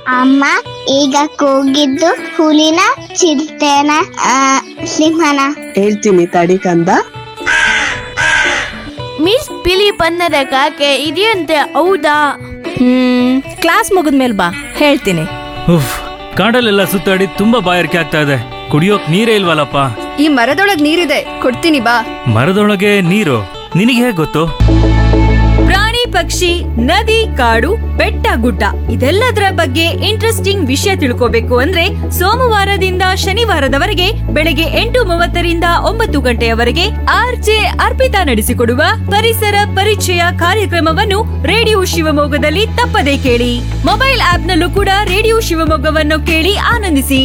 ಅಮ್ಮ ಈಗ ಕೂಗಿದ್ದು ಹುಲಿನ ಚಿರತೆನ ಆ, ಸಿಂಹನ ಹೇಳ್ತೀನಿ ತಡಿ ಕಂದ ಮಿಸ್ ಬಿಳಿ ಬಣ್ಣದ ಕಾಗೆ ಇದೆಯಂತೆ ಹೌದಾ ಹ್ಮ್ ಕ್ಲಾಸ್ ಮುಗಿದ್ಮೇಲೆ ಬಾ ಹೇಳ್ತೀನಿ ಉಫ್ ಕಾಡಲ್ಲೆಲ್ಲ ಸುತ್ತಾಡಿ ತುಂಬಾ ಬಾಯಾರಿಕೆ ಆಗ್ತಾ ಇದೆ ಕುಡಿಯೋಕ್ ನೀರೇ ಇಲ್ವಲ್ಲಪ್ಪ ಈ ಮರದೊಳಗ್ ನೀರಿದೆ ಕೊಡ್ತೀನಿ ಬಾ ಮರದೊಳಗೆ ನೀರು ನಿನಗೆ ಹೇಗೆ ಗೊತ್ತು ಪ್ರಾಣಿ ಪಕ್ಷಿ ನದಿ ಕಾಡು ಬೆಟ್ಟ ಗುಡ್ಡ ಇದೆಲ್ಲದರ ಬಗ್ಗೆ ಇಂಟ್ರೆಸ್ಟಿಂಗ್ ವಿಷಯ ತಿಳ್ಕೋಬೇಕು ಅಂದ್ರೆ ಸೋಮವಾರದಿಂದ ಶನಿವಾರದವರೆಗೆ ಬೆಳಗ್ಗೆ ಎಂಟು ಮೂವತ್ತರಿಂದ ಒಂಬತ್ತು ಗಂಟೆಯವರೆಗೆ ಆರ್ಜೆ ಅರ್ಪಿತಾ ನಡೆಸಿಕೊಡುವ ಪರಿಸರ ಪರಿಚಯ ಕಾರ್ಯಕ್ರಮವನ್ನು ರೇಡಿಯೋ ಶಿವಮೊಗ್ಗದಲ್ಲಿ ತಪ್ಪದೇ ಕೇಳಿ ಮೊಬೈಲ್ ಆಪ್ನಲ್ಲೂ ಕೂಡ ರೇಡಿಯೋ ಶಿವಮೊಗ್ಗವನ್ನು ಕೇಳಿ ಆನಂದಿಸಿ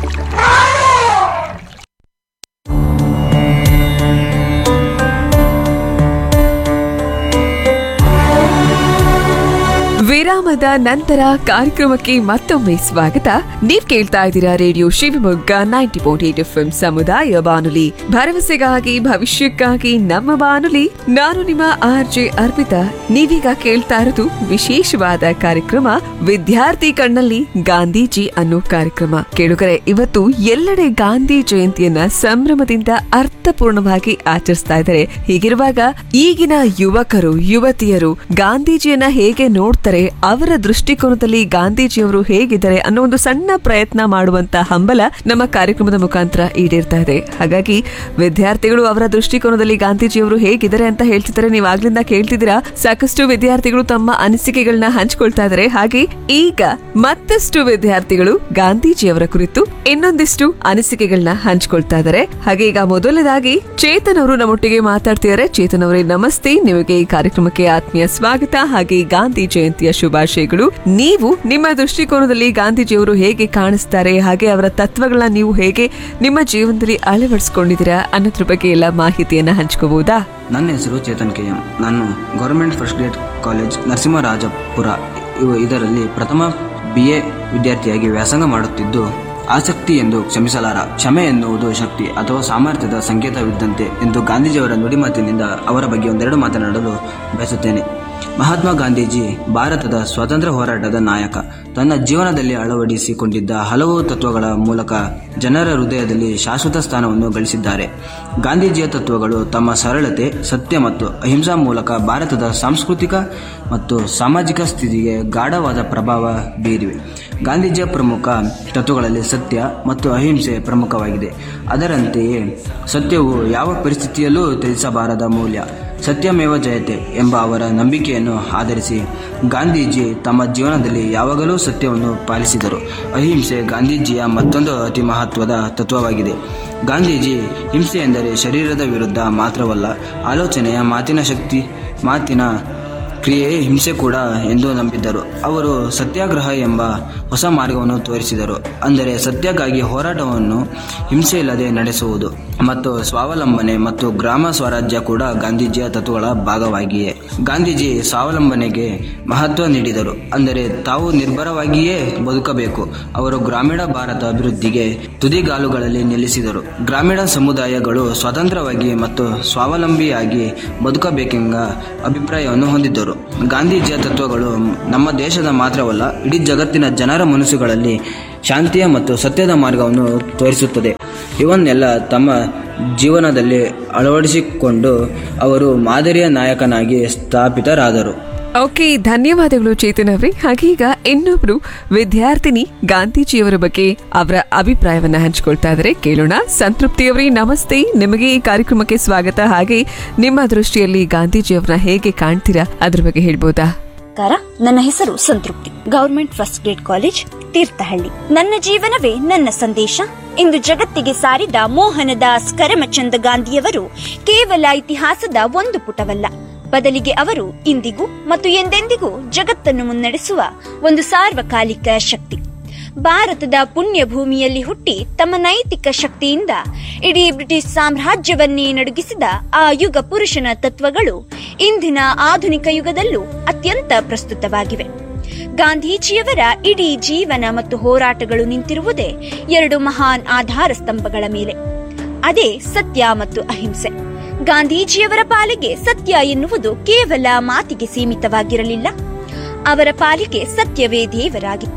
ವಿರಾಮದ ನಂತರ ಕಾರ್ಯಕ್ರಮಕ್ಕೆ ಮತ್ತೊಮ್ಮೆ ಸ್ವಾಗತ ನೀವ್ ಕೇಳ್ತಾ ಇದ್ದೀರಾ radio Shivamogga ninety point eight F ಸಮುದಾಯ ಬಾನುಲಿ ಭರವಸೆಗಾಗಿ ಭವಿಷ್ಯಕ್ಕಾಗಿ ನಮ್ಮ ಬಾನುಲಿ ನಾನು ನಿಮ್ಮ ಆರ್ ಜೆ ಅರ್ಪಿತಾ ನೀವೀಗ ಕೇಳ್ತಾ ಇರೋದು ವಿಶೇಷವಾದ ಕಾರ್ಯಕ್ರಮ ವಿದ್ಯಾರ್ಥಿ ಕಣ್ಣಲ್ಲಿ ಗಾಂಧೀಜಿ ಅನ್ನೋ ಕಾರ್ಯಕ್ರಮ ಕೇಳುಗರೆ ಇವತ್ತು ಎಲ್ಲೆಡೆ ಗಾಂಧಿ ಜಯಂತಿಯನ್ನ ಸಂಭ್ರಮದಿಂದ ಅರ್ಥಪೂರ್ಣವಾಗಿ ಆಚರಿಸ್ತಾ ಇದ್ದಾರೆ ಹೀಗಿರುವಾಗ ಈಗಿನ ಯುವಕರು ಯುವತಿಯರು ಗಾಂಧೀಜಿಯನ್ನ ಹೇಗೆ ನೋಡ್ತಾರೆ ಅವರ ದೃಷ್ಟಿಕೋನದಲ್ಲಿ ಗಾಂಧೀಜಿಯವರು ಹೇಗಿದ್ದಾರೆ ಅನ್ನೋ ಒಂದು ಸಣ್ಣ ಪ್ರಯತ್ನ ಮಾಡುವಂತ ಹಂಬಲ ನಮ್ಮ ಕಾರ್ಯಕ್ರಮದ ಮುಖಾಂತರ ಈಡೇರ್ತಾ ಇದೆ ಹಾಗಾಗಿ ವಿದ್ಯಾರ್ಥಿಗಳು ಅವರ ದೃಷ್ಟಿಕೋನದಲ್ಲಿ ಗಾಂಧೀಜಿಯವರು ಹೇಗಿದ್ದಾರೆ ಅಂತ ಹೇಳ್ತಿದ್ದಾರೆ ನೀವು ಆಗ್ಲಿಂದ ಕೇಳ್ತಿದ್ದೀರಾ ಸಾಕಷ್ಟು ವಿದ್ಯಾರ್ಥಿಗಳು ತಮ್ಮ ಅನಿಸಿಕೆಗಳನ್ನ ಹಂಚ್ಕೊಳ್ತಾ ಇದ್ದಾರೆ ಹಾಗೆ ಈಗ ಮತ್ತಷ್ಟು ವಿದ್ಯಾರ್ಥಿಗಳು ಗಾಂಧೀಜಿಯವರ ಕುರಿತು ಇನ್ನೊಂದಿಷ್ಟು ಅನಿಸಿಕೆಗಳನ್ನ ಹಂಚ್ಕೊಳ್ತಾ ಇದ್ದಾರೆ ಹಾಗೆ ಈಗ ಮೊದಲನೇದಾಗಿ ಚೇತನ್ ಅವರು ನಮ್ಮೊಟ್ಟಿಗೆ ಮಾತಾಡ್ತಿದ್ದಾರೆ ಚೇತನ್ ಅವರೇ ನಮಸ್ತೆ ನಿಮಗೆ ಈ ಕಾರ್ಯಕ್ರಮಕ್ಕೆ ಆತ್ಮೀಯ ಸ್ವಾಗತ ಹಾಗೆ ಗಾಂಧಿ ಜಯಂತಿಯ ಶುಭಾಶಯಗಳು ನೀವು ನಿಮ್ಮ ದೃಷ್ಟಿಕೋನದಲ್ಲಿ ಗಾಂಧೀಜಿಯವರು ಹೇಗೆ ಕಾಣಿಸ್ತಾರೆ ಹಾಗೆ ಅವರ ತತ್ವಗಳನ್ನ ನೀವು ಹೇಗೆ ನಿಮ್ಮ ಜೀವನದಲ್ಲಿ ಅಳವಡಿಸ್ಕೊಂಡಿದ್ದೀರಾ ಅನ್ನೋದ್ರ ಬಗ್ಗೆ ಎಲ್ಲ ಮಾಹಿತಿಯನ್ನ ಹಂಚ್ಕೋಬಹುದಾ ನನ್ನ ಹೆಸರು ಚೇತನ್ ಕೆ ಎಂ ನಾನು government first grade college Narasimharajapura ಇವು ಇದರಲ್ಲಿ ಪ್ರಥಮ ಬಿ ಎ ವಿದ್ಯಾರ್ಥಿಯಾಗಿ ವ್ಯಾಸಂಗ ಮಾಡುತ್ತಿದ್ದು ಆಸಕ್ತಿ ಎಂದು ಕ್ಷಮಿಸಲಾರ ಕ್ಷಮೆ ಎನ್ನುವುದು ಶಕ್ತಿ ಅಥವಾ ಸಾಮರ್ಥ್ಯದ ಸಂಕೇತವಿದ್ದಂತೆ ಎಂದು ಗಾಂಧೀಜಿಯವರ ನುಡಿಮಾತಿನಿಂದ ಅವರ ಬಗ್ಗೆ ಒಂದೆರಡು ಮಾತನಾಡಲು ಬಯಸುತ್ತೇನೆ ಮಹಾತ್ಮ ಗಾಂಧೀಜಿ ಭಾರತದ ಸ್ವಾತಂತ್ರ್ಯ ಹೋರಾಟದ ನಾಯಕ ತನ್ನ ಜೀವನದಲ್ಲಿ ಅಳವಡಿಸಿಕೊಂಡಿದ್ದ ಹಲವು ತತ್ವಗಳ ಮೂಲಕ ಜನರ ಹೃದಯದಲ್ಲಿ ಶಾಶ್ವತ ಸ್ಥಾನವನ್ನು ಗಳಿಸಿದ್ದಾರೆ ಗಾಂಧೀಜಿಯ ತತ್ವಗಳು ತಮ್ಮ ಸರಳತೆ ಸತ್ಯ ಮತ್ತು ಅಹಿಂಸಾ ಮೂಲಕ ಭಾರತದ ಸಾಂಸ್ಕೃತಿಕ ಮತ್ತು ಸಾಮಾಜಿಕ ಸ್ಥಿತಿಗೆ ಗಾಢವಾದ ಪ್ರಭಾವ ಬೀರಿವೆ ಗಾಂಧೀಜಿಯ ಪ್ರಮುಖ ತತ್ವಗಳಲ್ಲಿ ಸತ್ಯ ಮತ್ತು ಅಹಿಂಸೆ ಪ್ರಮುಖವಾಗಿದೆ ಅದರಂತೆಯೇ ಸತ್ಯವು ಯಾವ ಪರಿಸ್ಥಿತಿಯಲ್ಲೂ ತ್ಯಜಿಸಬಾರದ ಮೌಲ್ಯ ಸತ್ಯಮೇವ ಜಯತೆ ಎಂಬ ಅವರ ನಂಬಿಕೆಯನ್ನು ಆಧರಿಸಿ ಗಾಂಧೀಜಿ ತಮ್ಮ ಜೀವನದಲ್ಲಿ ಯಾವಾಗಲೂ ಸತ್ಯವನ್ನು ಪಾಲಿಸಿದರು ಅಹಿಂಸೆ ಗಾಂಧೀಜಿಯ ಮತ್ತೊಂದು ಅತಿ ಮಹತ್ವದ ತತ್ವವಾಗಿದೆ ಗಾಂಧೀಜಿ ಹಿಂಸೆ ಎಂದರೆ ಶರೀರದ ವಿರುದ್ಧ ಮಾತ್ರವಲ್ಲ ಆಲೋಚನೆಯ ಮಾತಿನ ಶಕ್ತಿ ಮಾತಿನ ಕ್ರಿಯೆ ಹಿಂಸೆ ಕೂಡ ಎಂದು ನಂಬಿದ್ದರು ಅವರು ಸತ್ಯಾಗ್ರಹ ಎಂಬ ಹೊಸ ಮಾರ್ಗವನ್ನು ತೋರಿಸಿದರು ಅಂದರೆ ಸತ್ಯಕ್ಕಾಗಿ ಹೋರಾಟವನ್ನು ಹಿಂಸೆ ಇಲ್ಲದೆ ನಡೆಸುವುದು ಮತ್ತು ಸ್ವಾವಲಂಬನೆ ಮತ್ತು ಗ್ರಾಮ ಸ್ವರಾಜ್ಯ ಕೂಡ ಗಾಂಧೀಜಿಯ ತತ್ವಗಳ ಭಾಗವಾಗಿಯೇ ಗಾಂಧೀಜಿ ಸ್ವಾವಲಂಬನೆಗೆ ಮಹತ್ವ ನೀಡಿದರು ಅಂದರೆ ತಾವು ನಿರ್ಭರವಾಗಿಯೇ ಬದುಕಬೇಕು ಅವರು ಗ್ರಾಮೀಣ ಭಾರತ ಅಭಿವೃದ್ಧಿಗೆ ತುದಿಗಾಲುಗಳಲ್ಲಿ ನಿಲ್ಲಿಸಿದರು ಗ್ರಾಮೀಣ ಸಮುದಾಯಗಳು ಸ್ವತಂತ್ರವಾಗಿ ಮತ್ತು ಸ್ವಾವಲಂಬಿಯಾಗಿ ಬದುಕಬೇಕೆಂಬ ಅಭಿಪ್ರಾಯವನ್ನು ಹೊಂದಿದ್ದರು ಗಾಂಧೀಜಿಯ ತತ್ವಗಳು ನಮ್ಮ ದೇಶದ ಮಾತ್ರವಲ್ಲ ಇಡೀ ಜಗತ್ತಿನ ಜನರ ಮನಸ್ಸುಗಳಲ್ಲಿ ಶಾಂತಿಯ ಮತ್ತು ಸತ್ಯದ ಮಾರ್ಗವನ್ನು ತೋರಿಸುತ್ತದೆ ಇವನ್ನೆಲ್ಲ ತಮ್ಮ ಜೀವನದಲ್ಲಿ ಅಳವಡಿಸಿಕೊಂಡು ಅವರು ಮಾದರಿಯ ನಾಯಕನಾಗಿ ಸ್ಥಾಪಿತರಾದರು ಓಕೆ ಧನ್ಯವಾದಗಳು ಚೇತನ್ ಅವ್ರೆ ಹಾಗೆ ಈಗ ಇನ್ನೊಬ್ರು ವಿದ್ಯಾರ್ಥಿನಿ ಗಾಂಧೀಜಿಯವರ ಬಗ್ಗೆ ಅವರ ಅಭಿಪ್ರಾಯವನ್ನ ಹಂಚಿಕೊಳ್ತಾ ಇದ್ದಾರೆ ಕೇಳೋಣ ಸಂತೃಪ್ತಿ ಅವರೇ ನಮಸ್ತೆ ನಿಮಗೆ ಈ ಕಾರ್ಯಕ್ರಮಕ್ಕೆ ಸ್ವಾಗತ ಹಾಗೆ ನಿಮ್ಮ ದೃಷ್ಟಿಯಲ್ಲಿ ಗಾಂಧೀಜಿಯವರನ್ನ ಹೇಗೆ ಕಾಣ್ತೀರಾ ಅದ್ರ ಬಗ್ಗೆ ಹೇಳ್ಬೋದಾ ನಮಸ್ಕಾರ ನನ್ನ ಹೆಸರು Santrupti government first grade college Thirthahalli ನನ್ನ ಜೀವನವೇ ನನ್ನ ಸಂದೇಶ ಇಂದು ಜಗತ್ತಿಗೆ ಸಾರಿದ ಮೋಹನದಾಸ್ ಕರಮಚಂದ ಗಾಂಧಿಯವರು ಕೇವಲ ಇತಿಹಾಸದ ಒಂದು ಪುಟವಲ್ಲ ಬದಲಿಗೆ ಅವರು ಇಂದಿಗೂ ಮತ್ತು ಎಂದೆಂದಿಗೂ ಜಗತ್ತನ್ನು ಮುನ್ನಡೆಸುವ ಒಂದು ಸಾರ್ವಕಾಲಿಕ ಶಕ್ತಿ ಭಾರತದ ಪುಣ್ಯ ಭೂಮಿಯಲ್ಲಿ ಹುಟ್ಟಿ ತಮ್ಮ ನೈತಿಕ ಶಕ್ತಿಯಿಂದ ಇಡೀ ಬ್ರಿಟಿಷ್ ಸಾಮ್ರಾಜ್ಯವನ್ನೇ ನಡುಗಿಸಿದ ಆ ಯುಗ ಪುರುಷನ ತತ್ವಗಳು ಇಂದಿನ ಆಧುನಿಕ ಯುಗದಲ್ಲೂ ಅತ್ಯಂತ ಪ್ರಸ್ತುತವಾಗಿವೆ ಗಾಂಧೀಜಿಯವರ ಇಡೀ ಜೀವನ ಮತ್ತು ಹೋರಾಟಗಳು ನಿಂತಿರುವುದೇ ಎರಡು ಮಹಾನ್ ಆಧಾರ ಸ್ತಂಭಗಳ ಮೇಲೆ ಅದೇ ಸತ್ಯ ಮತ್ತು ಅಹಿಂಸೆ ಗಾಂಧೀಜಿಯವರ ಪಾಲಿಗೆ ಸತ್ಯ ಎನ್ನುವುದು ಕೇವಲ ಮಾತಿಗೆ ಸೀಮಿತವಾಗಿರಲಿಲ್ಲ ಅವರ ಪಾಲಿಗೆ ಸತ್ಯವೇ ದೇವರಾಗಿತ್ತು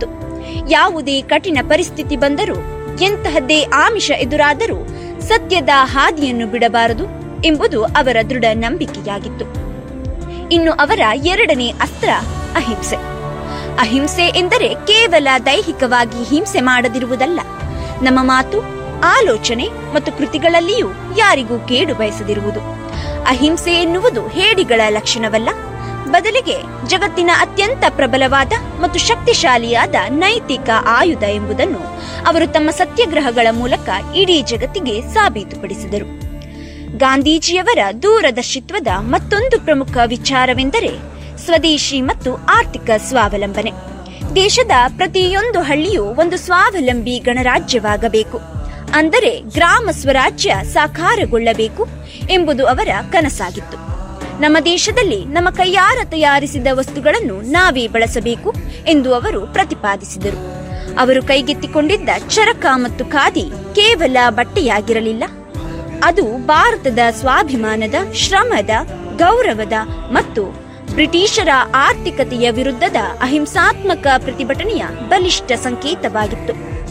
ಯಾವುದೇ ಕಠಿಣ ಪರಿಸ್ಥಿತಿ ಬಂದರೂ ಎಂತಹದ್ದೇ ಆಮಿಷ ಎದುರಾದರೂ ಸತ್ಯದ ಹಾದಿಯನ್ನು ಬಿಡಬಾರದು ಎಂಬುದು ಅವರ ದೃಢ ನಂಬಿಕೆಯಾಗಿತ್ತು ಇನ್ನು ಅವರ ಎರಡನೇ ಅಸ್ತ್ರ ಅಹಿಂಸೆ ಅಹಿಂಸೆ ಎಂದರೆ ಕೇವಲ ದೈಹಿಕವಾಗಿ ಹಿಂಸೆ ಮಾಡದಿರುವುದಲ್ಲ ನಮ್ಮ ಮಾತು ಆಲೋಚನೆ ಮತ್ತು ಕೃತಿಗಳಲ್ಲಿಯೂ ಯಾರಿಗೂ ಕೇಡು ಬಯಸದಿರುವುದು ಅಹಿಂಸೆ ಎನ್ನುವುದು ಹೇಡಿಗಳ ಲಕ್ಷಣವಲ್ಲ ಬದಲಿಗೆ ಜಗತ್ತಿನ ಅತ್ಯಂತ ಪ್ರಬಲವಾದ ಮತ್ತು ಶಕ್ತಿಶಾಲಿಯಾದ ನೈತಿಕ ಆಯುಧ ಎಂಬುದನ್ನು ಅವರು ತಮ್ಮ ಸತ್ಯಾಗ್ರಹಗಳ ಮೂಲಕ ಇಡೀ ಜಗತ್ತಿಗೆ ಸಾಬೀತುಪಡಿಸಿದರು ಗಾಂಧೀಜಿಯವರ ದೂರದರ್ಶಿತ್ವದ ಮತ್ತೊಂದು ಪ್ರಮುಖ ವಿಚಾರವೆಂದರೆ ಸ್ವದೇಶಿ ಮತ್ತು ಆರ್ಥಿಕ ಸ್ವಾವಲಂಬನೆ ದೇಶದ ಪ್ರತಿಯೊಂದು ಹಳ್ಳಿಯೂ ಒಂದು ಸ್ವಾವಲಂಬಿ ಗಣರಾಜ್ಯವಾಗಬೇಕು ಅಂದರೆ ಗ್ರಾಮ ಸ್ವರಾಜ್ಯ ಸಾಕಾರಗೊಳ್ಳಬೇಕು ಎಂಬುದು ಅವರ ಕನಸಾಗಿತ್ತು ನಮ್ಮ ದೇಶದಲ್ಲಿ ನಮ್ಮ ಕೈಯಾರ ತಯಾರಿಸಿದ ವಸ್ತುಗಳನ್ನು ನಾವೇ ಬಳಸಬೇಕು ಎಂದು ಅವರು ಪ್ರತಿಪಾದಿಸಿದರು ಅವರು ಕೈಗೆತ್ತಿಕೊಂಡಿದ್ದ ಚರಕ ಮತ್ತು ಖಾದಿ ಕೇವಲ ಬಟ್ಟೆಯಾಗಿರಲಿಲ್ಲ ಅದು ಭಾರತದ ಸ್ವಾಭಿಮಾನದ ಶ್ರಮದ ಗೌರವದ ಮತ್ತು ಬ್ರಿಟಿಷರ ಆರ್ಥಿಕತೆಯ ವಿರುದ್ಧದ ಅಹಿಂಸಾತ್ಮಕ ಪ್ರತಿಭಟನೆಯ ಬಲಿಷ್ಠ ಸಂಕೇತವಾಗಿತ್ತು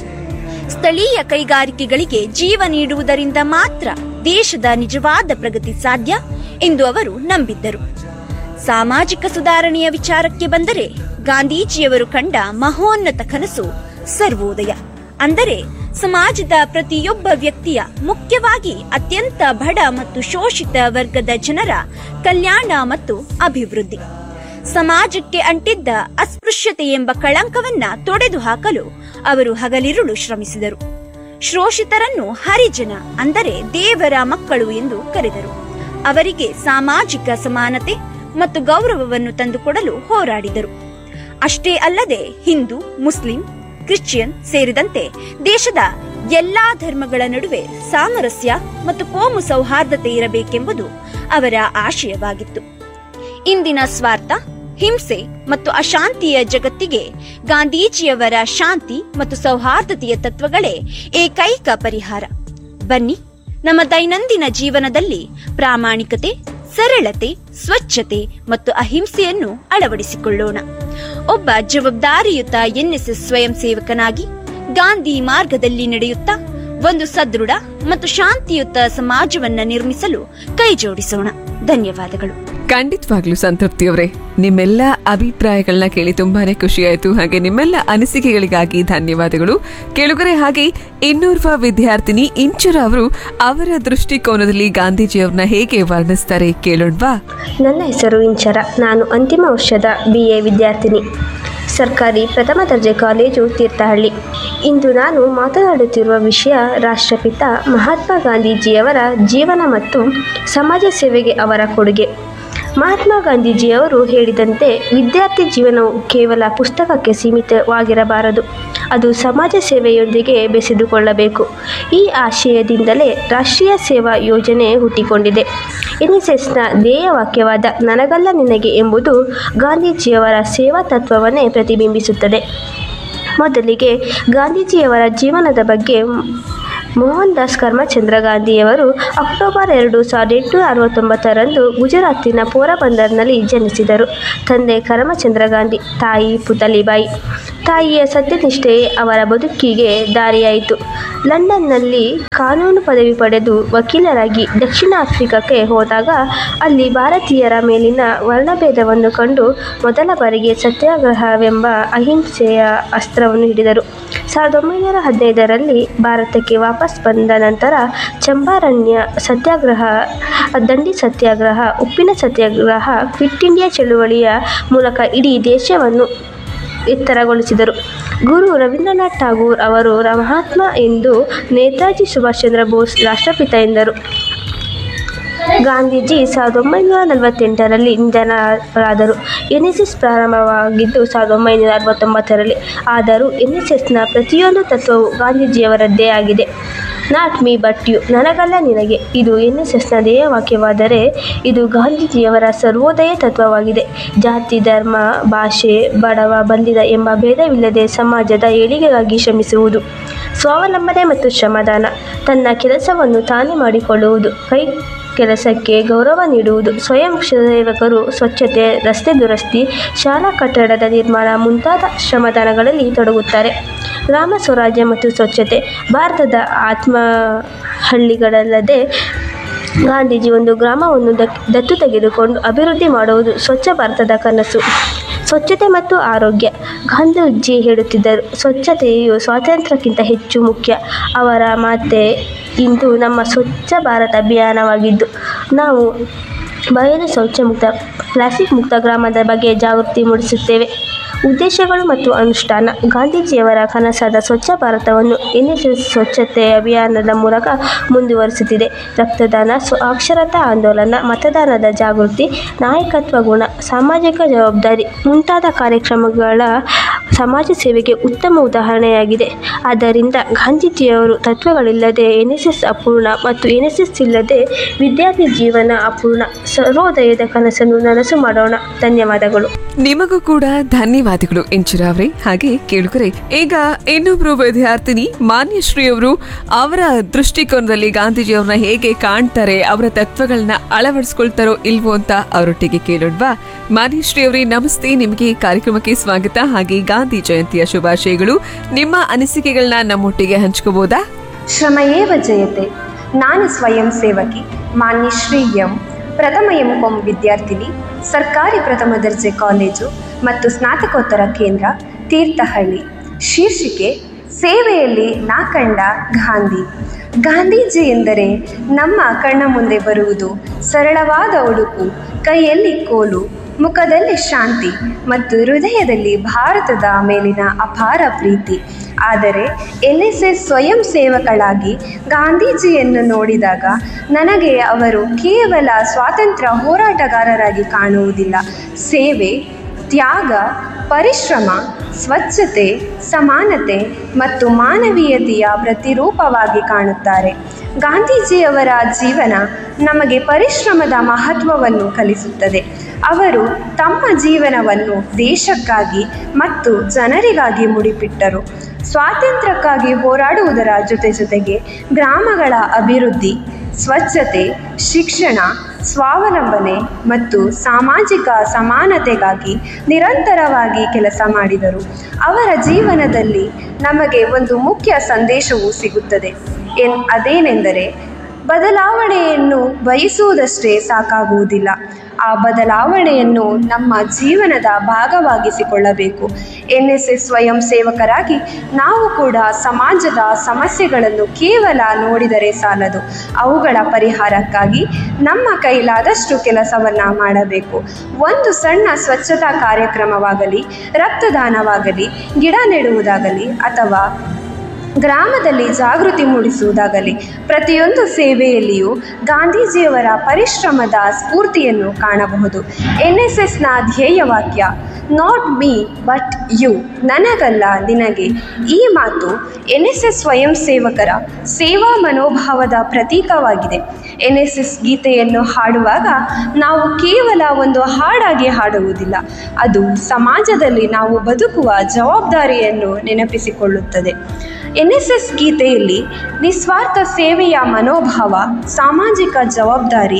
ಸ್ಥಳೀಯ ಕೈಗಾರಿಕೆಗಳಿಗೆ ಜೀವ ನೀಡುವುದರಿಂದ ಮಾತ್ರ ದೇಶದ ನಿಜವಾದ ಪ್ರಗತಿ ಸಾಧ್ಯ ಎಂದು ಅವರು ನಂಬಿದ್ದರು ಸಾಮಾಜಿಕ ಸುಧಾರಣೆಯ ವಿಚಾರಕ್ಕೆ ಬಂದರೆ ಗಾಂಧೀಜಿಯವರು ಕಂಡ ಮಹೋನ್ನತ ಕನಸು ಸರ್ವೋದಯ ಅಂದರೆ ಸಮಾಜದ ಪ್ರತಿಯೊಬ್ಬ ವ್ಯಕ್ತಿಯ ಮುಖ್ಯವಾಗಿ ಅತ್ಯಂತ ಬಡ ಮತ್ತು ಶೋಷಿತ ವರ್ಗದ ಜನರ ಕಲ್ಯಾಣ ಮತ್ತು ಅಭಿವೃದ್ಧಿ ಸಮಾಜಕ್ಕೆ ಅಂಟಿದ್ದ ಅಸ್ಪೃಶ್ಯತೆ ಎಂಬ ಕಳಂಕವನ್ನ ತೊಡೆದು ಹಾಕಲು ಅವರು ಹಗಲಿರುಳು ಶ್ರಮಿಸಿದರು ಶೋಷಿತರನ್ನು ಹರಿಜನ ಅಂದರೆ ದೇವರ ಮಕ್ಕಳು ಎಂದು ಕರೆದರು ಅವರಿಗೆ ಸಾಮಾಜಿಕ ಸಮಾನತೆ ಮತ್ತು ಗೌರವವನ್ನು ತಂದುಕೊಡಲು ಹೋರಾಡಿದರು ಅಷ್ಟೇ ಅಲ್ಲದೆ ಹಿಂದೂ ಮುಸ್ಲಿಂ ಕ್ರಿಶ್ಚಿಯನ್ ಸೇರಿದಂತೆ ದೇಶದ ಎಲ್ಲಾ ಧರ್ಮಗಳ ನಡುವೆ ಸಾಮರಸ್ಯ ಮತ್ತು ಕೋಮು ಸೌಹಾರ್ದತೆ ಇರಬೇಕೆಂಬುದು ಅವರ ಆಶಯವಾಗಿತ್ತು ಇಂದಿನ ಸ್ವಾರ್ಥ ಹಿಂಸೆ ಮತ್ತು ಅಶಾಂತಿಯ ಜಗತ್ತಿಗೆ ಗಾಂಧೀಜಿಯವರ ಶಾಂತಿ ಮತ್ತು ಸೌಹಾರ್ದತೆಯ ತತ್ವಗಳೇ ಏಕೈಕ ಪರಿಹಾರ ಬನ್ನಿ ನಮ್ಮ ದೈನಂದಿನ ಜೀವನದಲ್ಲಿ ಪ್ರಾಮಾಣಿಕತೆ ಸರಳತೆ ಸ್ವಚ್ಛತೆ ಮತ್ತು ಅಹಿಂಸೆಯನ್ನು ಅಳವಡಿಸಿಕೊಳ್ಳೋಣ ಒಬ್ಬ ಜವಾಬ್ದಾರಿಯುತ ಎನ್ಎಸ್ಎಸ್ ಸ್ವಯಂ ಸೇವಕನಾಗಿ ಗಾಂಧಿ ಮಾರ್ಗದಲ್ಲಿ ನಡೆಯುತ್ತಾ ಒಂದು ಸದೃಢ ಮತ್ತು ಶಾಂತಿಯುತ ಸಮಾಜವನ್ನ ನಿರ್ಮಿಸಲು ಕೈಜೋಡಿಸೋಣ ಧನ್ಯವಾದಗಳು ಖಂಡಿತವಾಗ್ಲೂ ಸಂತೃಪ್ತಿಯವರೇ ನಿಮ್ಮೆಲ್ಲ ಅಭಿಪ್ರಾಯಗಳನ್ನ ಕೇಳಿ ತುಂಬಾನೇ ಖುಷಿಯಾಯಿತು ಹಾಗೆ ನಿಮ್ಮೆಲ್ಲ ಅನಿಸಿಕೆಗಳಿಗಾಗಿ ಧನ್ಯವಾದಗಳು ಕೆಳಗರೆ ಹಾಗೆ ಇನ್ನೋರ್ವ ವಿದ್ಯಾರ್ಥಿನಿ ಇಂಚರ ಅವರು ಅವರ ದೃಷ್ಟಿಕೋನದಲ್ಲಿ ಗಾಂಧೀಜಿಯವ್ರನ್ನ ಹೇಗೆ ವರ್ಣಿಸ್ತಾರೆ ಕೇಳೋಣವಾ ನನ್ನ ಹೆಸರು ಇಂಚರ ನಾನು ಅಂತಿಮ ವರ್ಷದ ಬಿ ಎ ವಿದ್ಯಾರ್ಥಿನಿ ಸರ್ಕಾರಿ ಪ್ರಥಮ ದರ್ಜೆ ಕಾಲೇಜು ತೀರ್ಥಹಳ್ಳಿ ಇಂದು ನಾನು ಮಾತನಾಡುತ್ತಿರುವ ವಿಷಯ ರಾಷ್ಟ್ರಪಿತ ಮಹಾತ್ಮ ಗಾಂಧೀಜಿಯವರ ಜೀವನ ಮತ್ತು ಸಮಾಜ ಸೇವೆಗೆ ಅವರ ಕೊಡುಗೆ ಮಹಾತ್ಮ ಗಾಂಧೀಜಿಯವರು ಹೇಳಿದಂತೆ ವಿದ್ಯಾರ್ಥಿ ಜೀವನವು ಕೇವಲ ಪುಸ್ತಕಕ್ಕೆ ಸೀಮಿತವಾಗಿರಬಾರದು ಅದು ಸಮಾಜ ಸೇವೆಯೊಂದಿಗೆ ಬೆಸೆದುಕೊಳ್ಳಬೇಕು ಈ ಆಶಯದಿಂದಲೇ ರಾಷ್ಟ್ರೀಯ ಸೇವಾ ಯೋಜನೆ ಹುಟ್ಟಿಕೊಂಡಿದೆ ಎನ್ಎಸ್ಎಸ್ನ ಧ್ಯೇಯವಾಕ್ಯವಾದ ನನಗಲ್ಲ ನಿನಗೆ ಎಂಬುದು ಗಾಂಧೀಜಿಯವರ ಸೇವಾ ತತ್ವವನ್ನೇ ಪ್ರತಿಬಿಂಬಿಸುತ್ತದೆ ಮೊದಲಿಗೆ ಗಾಂಧೀಜಿಯವರ ಜೀವನದ ಬಗ್ಗೆ ಮೋಹನ್ ದಾಸ್ ಕರ್ಮಚಂದ್ರ ಗಾಂಧಿಯವರು ಅಕ್ಟೋಬರ್ ಎರಡು ಸಾವಿರದ ಎಂಟುನೂರ ಅರವತ್ತೊಂಬತ್ತರಂದು ಗುಜರಾತಿನ ಪೋರಬಂದರ್ನಲ್ಲಿ ಜನಿಸಿದರು ತಂದೆ ಕರಮಚಂದ್ರ ಗಾಂಧಿ ತಾಯಿ ಪುತಲಿಬಾಯಿ ತಾಯಿಯ ಸತ್ಯನಿಷ್ಠೆಯೇ ಅವರ ಬದುಕಿಗೆ ದಾರಿಯಾಯಿತು ಲಂಡನ್ನಲ್ಲಿ ಕಾನೂನು ಪದವಿ ಪಡೆದು ವಕೀಲರಾಗಿ ದಕ್ಷಿಣ ಆಫ್ರಿಕಾಕ್ಕೆ ಹೋದಾಗ ಅಲ್ಲಿ ಭಾರತೀಯರ ಮೇಲಿನ ವರ್ಣಭೇದವನ್ನು ಕಂಡು ಮೊದಲ ಬಾರಿಗೆ ಸತ್ಯಾಗ್ರಹವೆಂಬ ಅಹಿಂಸೆಯ ಅಸ್ತ್ರವನ್ನು ಹಿಡಿದರು ಸಾವಿರದ ಒಂಬೈನೂರ ಹದಿನೈದರಲ್ಲಿ ಭಾರತಕ್ಕೆ ವಾಪಸ್ ಬಂದ ನಂತರ ಚಂಪಾರಣ್ಯ ಸತ್ಯಾಗ್ರಹ ದಂಡಿ ಸತ್ಯಾಗ್ರಹ ಉಪ್ಪಿನ ಸತ್ಯಾಗ್ರಹ ಕ್ವಿಟ್ ಇಂಡಿಯಾ ಚಳುವಳಿಯ ಮೂಲಕ ಇಡೀ ದೇಶವನ್ನು ಎತ್ತರಗೊಳಿಸಿದರು ಗುರು ರವೀಂದ್ರನಾಥ್ ಠಾಗೂರ್ ಅವರು ರ- ಮಹಾತ್ಮ ಎಂದು ನೇತಾಜಿ ಸುಭಾಷ್ ಚಂದ್ರ ಬೋಸ್ ರಾಷ್ಟ್ರಪಿತ ಎಂದರು ಗಾಂಧೀಜಿ ಸಾವಿರದ ಒಂಬೈನೂರ ನಲವತ್ತೆಂಟರಲ್ಲಿ ನಿಧನರಾದರು ಎನ್ ಎಸ್ ಎಸ್ ಪ್ರಾರಂಭವಾಗಿದ್ದು ಸಾವಿರದ ಒಂಬೈನೂರ ಅರವತ್ತೊಂಬತ್ತರಲ್ಲಿ ಆದರೂ ಎನ್ ಎಸ್ ಎಸ್ನ ಪ್ರತಿಯೊಂದು ತತ್ವವು ಗಾಂಧೀಜಿಯವರದ್ದೇ ಆಗಿದೆ ನಾಟ್ ಮೀ ಬಟ್ ಯು ನನಗಲ್ಲ ನಿನಗೆ ಇದು ಎನ್ ಎಸ್ ಎಸ್ನ ಧ್ಯೇಯವಾಕ್ಯವಾದರೆ ಇದು ಗಾಂಧೀಜಿಯವರ ಸರ್ವೋದಯ ತತ್ವವಾಗಿದೆ ಜಾತಿ ಧರ್ಮ ಭಾಷೆ ಬಡವ ಬಂದಿದ ಎಂಬ ಭೇದವಿಲ್ಲದೆ ಸಮಾಜದ ಏಳಿಗೆಗಾಗಿ ಶ್ರಮಿಸುವುದು ಸ್ವಾವಲಂಬನೆ ಮತ್ತು ಶ್ರಮದಾನ ತನ್ನ ಕೆಲಸವನ್ನು ತಾನೇ ಮಾಡಿಕೊಳ್ಳುವುದು ಕೈ ಕೆಲಸಕ್ಕೆ ಗೌರವ ನೀಡುವುದು ಸ್ವಯಂ ಸೇವಕರು ಸ್ವಚ್ಛತೆ ರಸ್ತೆ ದುರಸ್ತಿ ಶಾಲಾ ಕಟ್ಟಡದ ನಿರ್ಮಾಣ ಮುಂತಾದ ಶ್ರಮದಾನಗಳಲ್ಲಿ ತೊಡಗುತ್ತಾರೆ ಗ್ರಾಮ ಸ್ವರಾಜ್ಯ ಮತ್ತು ಸ್ವಚ್ಛತೆ ಭಾರತದ ಆತ್ಮ ಹಳ್ಳಿಗಳಲ್ಲದೆ ಗಾಂಧೀಜಿ ಒಂದು ಗ್ರಾಮವನ್ನು ದಕ್- ದತ್ತು ತೆಗೆದುಕೊಂಡು ಅಭಿವೃದ್ಧಿ ಮಾಡುವುದು ಸ್ವಚ್ಛ ಭಾರತದ ಕನಸು ಸ್ವಚ್ಛತೆ ಮತ್ತು ಆರೋಗ್ಯ ಗಾಂಧೀಜಿ ಹೇಳುತ್ತಿದ್ದರು ಸ್ವಚ್ಛತೆಯು ಸ್ವಾತಂತ್ರ್ಯಕ್ಕಿಂತ ಹೆಚ್ಚು ಮುಖ್ಯ ಅವರ ಮಾತೆ ಇಂದು ನಮ್ಮ ಸ್ವಚ್ಛ ಭಾರತ ಅಭಿಯಾನವಾಗಿದ್ದು ನಾವು ಬಯಲು ಶೌಚ ಮುಕ್ತ ಪ್ಲಾಸ್ಟಿಕ್ ಮುಕ್ತ ಗ್ರಾಮದ ಬಗ್ಗೆ ಜಾಗೃತಿ ಮೂಡಿಸುತ್ತೇವೆ ಉದ್ದೇಶಗಳು ಮತ್ತು ಅನುಷ್ಠಾನ ಗಾಂಧೀಜಿಯವರ ಕನಸಾದ ಸ್ವಚ್ಛ ಭಾರತವನ್ನು ಎನ್ ಎಸ್ ಎಸ್ ಸ್ವಚ್ಛತೆ ಅಭಿಯಾನದ ಮೂಲಕ ಮುಂದುವರಿಸುತ್ತಿದೆ ರಕ್ತದಾನ ಸ್ವ ಅಕ್ಷರತಾ ಆಂದೋಲನ ಮತದಾನದ ಜಾಗೃತಿ ನಾಯಕತ್ವ ಗುಣ ಸಾಮಾಜಿಕ ಜವಾಬ್ದಾರಿ ಮುಂತಾದ ಕಾರ್ಯಕ್ರಮಗಳ ಸಮಾಜ ಸೇವೆಗೆ ಉತ್ತಮ ಉದಾಹರಣೆಯಾಗಿದೆ ಆದ್ದರಿಂದ ಗಾಂಧೀಜಿಯವರು ತತ್ವಗಳಿಲ್ಲದೆ ಎನ್ ಎಸ್ ಎಸ್ ಅಪೂರ್ಣ ಮತ್ತು ಎನ್ ಎಸ್ ಎಸ್ ಇಲ್ಲದೆ ವಿದ್ಯಾರ್ಥಿ ಜೀವನ ಅಪೂರ್ಣ ಸರ್ವೋದಯದ ಕನಸನ್ನು ನನಸು ಮಾಡೋಣ ಧನ್ಯವಾದಗಳು ನಿಮಗೂ ಕೂಡ ಧನ್ಯವಾದಗಳು ಇಂಚುರಾ ಅವರೇ ಹಾಗೆ ಕೇಳುಗರೆ ಈಗ ಇನ್ನೊಬ್ರು ವಿದ್ಯಾರ್ಥಿನಿ ಮಾನ್ಯಶ್ರೀ ಅವರು ಅವರ ದೃಷ್ಟಿಕೋನದಲ್ಲಿ ಗಾಂಧೀಜಿಯವ್ರನ್ನ ಹೇಗೆ ಕಾಣ್ತಾರೆ ಅವರ ತತ್ವಗಳನ್ನ ಅಳವಡಿಸ್ಕೊಳ್ತಾರೋ ಇಲ್ವೋ ಅಂತ ಅವರೊಟ್ಟಿಗೆ ಕೇಳೋಣವಾ ಮಾನ್ಯಶ್ರೀ ಅವರೇ ನಮಸ್ತೆ ನಿಮಗೆ ಈ ಕಾರ್ಯಕ್ರಮಕ್ಕೆ ಸ್ವಾಗತ ಹಾಗೆ ಗಾಂಧಿ ಜಯಂತಿಯ ಶುಭಾಶಯಗಳು ನಿಮ್ಮ ಅನಿಸಿಕೆಗಳನ್ನ ನಮ್ಮೊಟ್ಟಿಗೆ ಹಂಚ್ಕೋಬಹುದಾ ಶ್ರಮಯೇವ ಜಯತೆ ನಾನು ಸ್ವಯಂ ಸೇವಕಿ ಮಾನ್ಯಶ್ರೀ ಎಂ ಪ್ರಥಮ ಎಂ ಕಾಂ ವಿದ್ಯಾರ್ಥಿನಿ ಸರ್ಕಾರಿ ಪ್ರಥಮ ದರ್ಜೆ ಕಾಲೇಜು ಮತ್ತು ಸ್ನಾತಕೋತ್ತರ ಕೇಂದ್ರ ತೀರ್ಥಹಳ್ಳಿ ಶೀರ್ಷಿಕೆ ಸೇವೆಯಲ್ಲಿ ನಾ ಕಂಡ ಗಾಂಧಿ ಗಾಂಧೀಜಿ ಎಂದರೆ ನಮ್ಮ ಕಣ್ಣ ಮುಂದೆ ಬರುವುದು ಸರಳವಾದ ಉಡುಪು ಕೈಯಲ್ಲಿ ಕೋಲು ಮುಖದಲ್ಲಿ ಶಾಂತಿ ಮತ್ತು ಹೃದಯದಲ್ಲಿ ಭಾರತದ ಮೇಲಿನ ಅಪಾರ ಪ್ರೀತಿ ಆದರೆ ಎನ್ ಎಸ್ ಎಸ್ ಸ್ವಯಂ ಸೇವಕಳಾಗಿ ಗಾಂಧೀಜಿಯನ್ನು ನೋಡಿದಾಗ ನನಗೆ ಅವರು ಕೇವಲ ಸ್ವಾತಂತ್ರ್ಯ ಹೋರಾಟಗಾರರಾಗಿ ಕಾಣುವುದಿಲ್ಲ ಸೇವೆ ತ್ಯಾಗ ಪರಿಶ್ರಮ ಸ್ವಚ್ಛತೆ ಸಮಾನತೆ ಮತ್ತು ಮಾನವೀಯತೆಯ ಪ್ರತಿರೂಪವಾಗಿ ಕಾಣುತ್ತಾರೆ ಗಾಂಧೀಜಿಯವರ ಜೀವನ ನಮಗೆ ಪರಿಶ್ರಮದ ಮಹತ್ವವನ್ನು ಕಲಿಸುತ್ತದೆ ಅವರು ತಮ್ಮ ಜೀವನವನ್ನು ದೇಶಕ್ಕಾಗಿ ಮತ್ತು ಜನರಿಗಾಗಿ ಮುಡಿಪಿಟ್ಟರು ಸ್ವಾತಂತ್ರ್ಯಕ್ಕಾಗಿ ಹೋರಾಡುವುದರ ಜೊತೆ ಜೊತೆಗೆ ಗ್ರಾಮಗಳ ಅಭಿವೃದ್ಧಿ ಸ್ವಚ್ಛತೆ ಶಿಕ್ಷಣ ಸ್ವಾವಲಂಬನೆ ಮತ್ತು ಸಾಮಾಜಿಕ ಸಮಾನತೆಗಾಗಿ ನಿರಂತರವಾಗಿ ಕೆಲಸ ಮಾಡಿದರು ಅವರ ಜೀವನದಲ್ಲಿ ನಮಗೆ ಒಂದು ಮುಖ್ಯ ಸಂದೇಶವು ಸಿಗುತ್ತದೆ ಎನ್ ಅದೇನೆಂದರೆ ಬದಲಾವಣೆಯನ್ನು ಬಯಸುವುದಷ್ಟೇ ಸಾಕಾಗುವುದಿಲ್ಲ ಆ ಬದಲಾವಣೆಯನ್ನು ನಮ್ಮ ಜೀವನದ ಭಾಗವಾಗಿಸಿಕೊಳ್ಳಬೇಕು ಎನ್ ಎಸ್ ಎಸ್ ಸ್ವಯಂ ಸೇವಕರಾಗಿ ನಾವು ಕೂಡ ಸಮಾಜದ ಸಮಸ್ಯೆಗಳನ್ನು ಕೇವಲ ನೋಡಿದರೆ ಸಾಲದು ಅವುಗಳ ಪರಿಹಾರಕ್ಕಾಗಿ ನಮ್ಮ ಕೈಲಾದಷ್ಟು ಕೆಲಸವನ್ನು ಮಾಡಬೇಕು ಒಂದು ಸಣ್ಣ ಸ್ವಚ್ಛತಾ ಕಾರ್ಯಕ್ರಮವಾಗಲಿ ರಕ್ತದಾನವಾಗಲಿ ಗಿಡ ನೆಡುವುದಾಗಲಿ ಅಥವಾ ಗ್ರಾಮದಲ್ಲಿ ಜಾಗೃತಿ ಮೂಡಿಸುವುದಾಗಲಿ ಪ್ರತಿಯೊಂದು ಸೇವೆಯಲ್ಲಿಯೂ ಗಾಂಧೀಜಿಯವರ ಪರಿಶ್ರಮದ ಸ್ಫೂರ್ತಿಯನ್ನು ಕಾಣಬಹುದು ಎನ್ ಎಸ್ ಎಸ್ನ ಧ್ಯೇಯವಾಕ್ಯ ನಾಟ್ ಮೀ ಬಟ್ ಯು ನನಗಲ್ಲ ನಿನಗೆ ಈ ಮಾತು ಎನ್ ಎಸ್ ಎಸ್ ಸ್ವಯಂ ಸೇವಕರ ಸೇವಾ ಮನೋಭಾವದ ಪ್ರತೀಕವಾಗಿದೆ ಎನ್ ಎಸ್ ಎಸ್ ಗೀತೆಯನ್ನು ಹಾಡುವಾಗ ನಾವು ಕೇವಲ ಒಂದು ಹಾಡಾಗಿ ಹಾಡುವುದಿಲ್ಲ ಅದು ಸಮಾಜದಲ್ಲಿ ನಾವು ಬದುಕುವ ಜವಾಬ್ದಾರಿಯನ್ನು ನೆನಪಿಸಿಕೊಳ್ಳುತ್ತದೆ ಎನ್ ಎಸ್ ಎಸ್ ಗೀತೆಯಲ್ಲಿ ನಿಸ್ವಾರ್ಥ ಸೇವೆಯ ಮನೋಭಾವ ಸಾಮಾಜಿಕ ಜವಾಬ್ದಾರಿ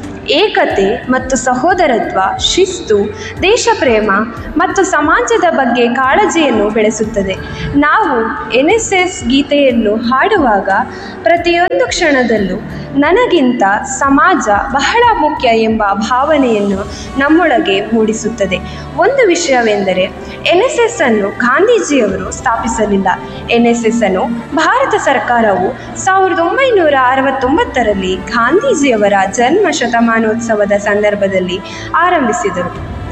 ಏಕತೆ ಮತ್ತು ಸಹೋದರತ್ವ ಶಿಸ್ತು ದೇಶಪ್ರೇಮ ಮತ್ತು ಸಮಾಜದ ಬಗ್ಗೆ ಕಾಳಜಿಯನ್ನು ಬೆಳೆಸುತ್ತದೆ ನಾವು ಎನ್ ಎಸ್ ಎಸ್ ಗೀತೆಯನ್ನು ಹಾಡುವಾಗ ಪ್ರತಿಯೊಂದು ಕ್ಷಣದಲ್ಲೂ ನನಗಿಂತ ಸಮಾಜ ಬಹಳ ಮುಖ್ಯ ಎಂಬ ಭಾವನೆಯನ್ನು ನಮ್ಮೊಳಗೆ ಮೂಡಿಸುತ್ತದೆ ಒಂದು ವಿಷಯವೆಂದರೆ ಎನ್ ಎಸ್ ಎಸ್ ಅನ್ನು ಗಾಂಧೀಜಿಯವರು ಸ್ಥಾಪಿಸಲಿಲ್ಲ ಎನ್ ಎಸ್ ಎಸ್ ಅನ್ನು ಭಾರತ ಸರ್ಕಾರವು ಸಾವಿರದ ಒಂಬೈನೂರ ಅರವತ್ತೊಂಬತ್ತರಲ್ಲಿ ಗಾಂಧೀಜಿಯವರ ಜನ್ಮ ಶತಮಾನೋತ್ಸವದ ಸಂದರ್ಭದಲ್ಲಿ ಆರಂಭಿಸಿದರು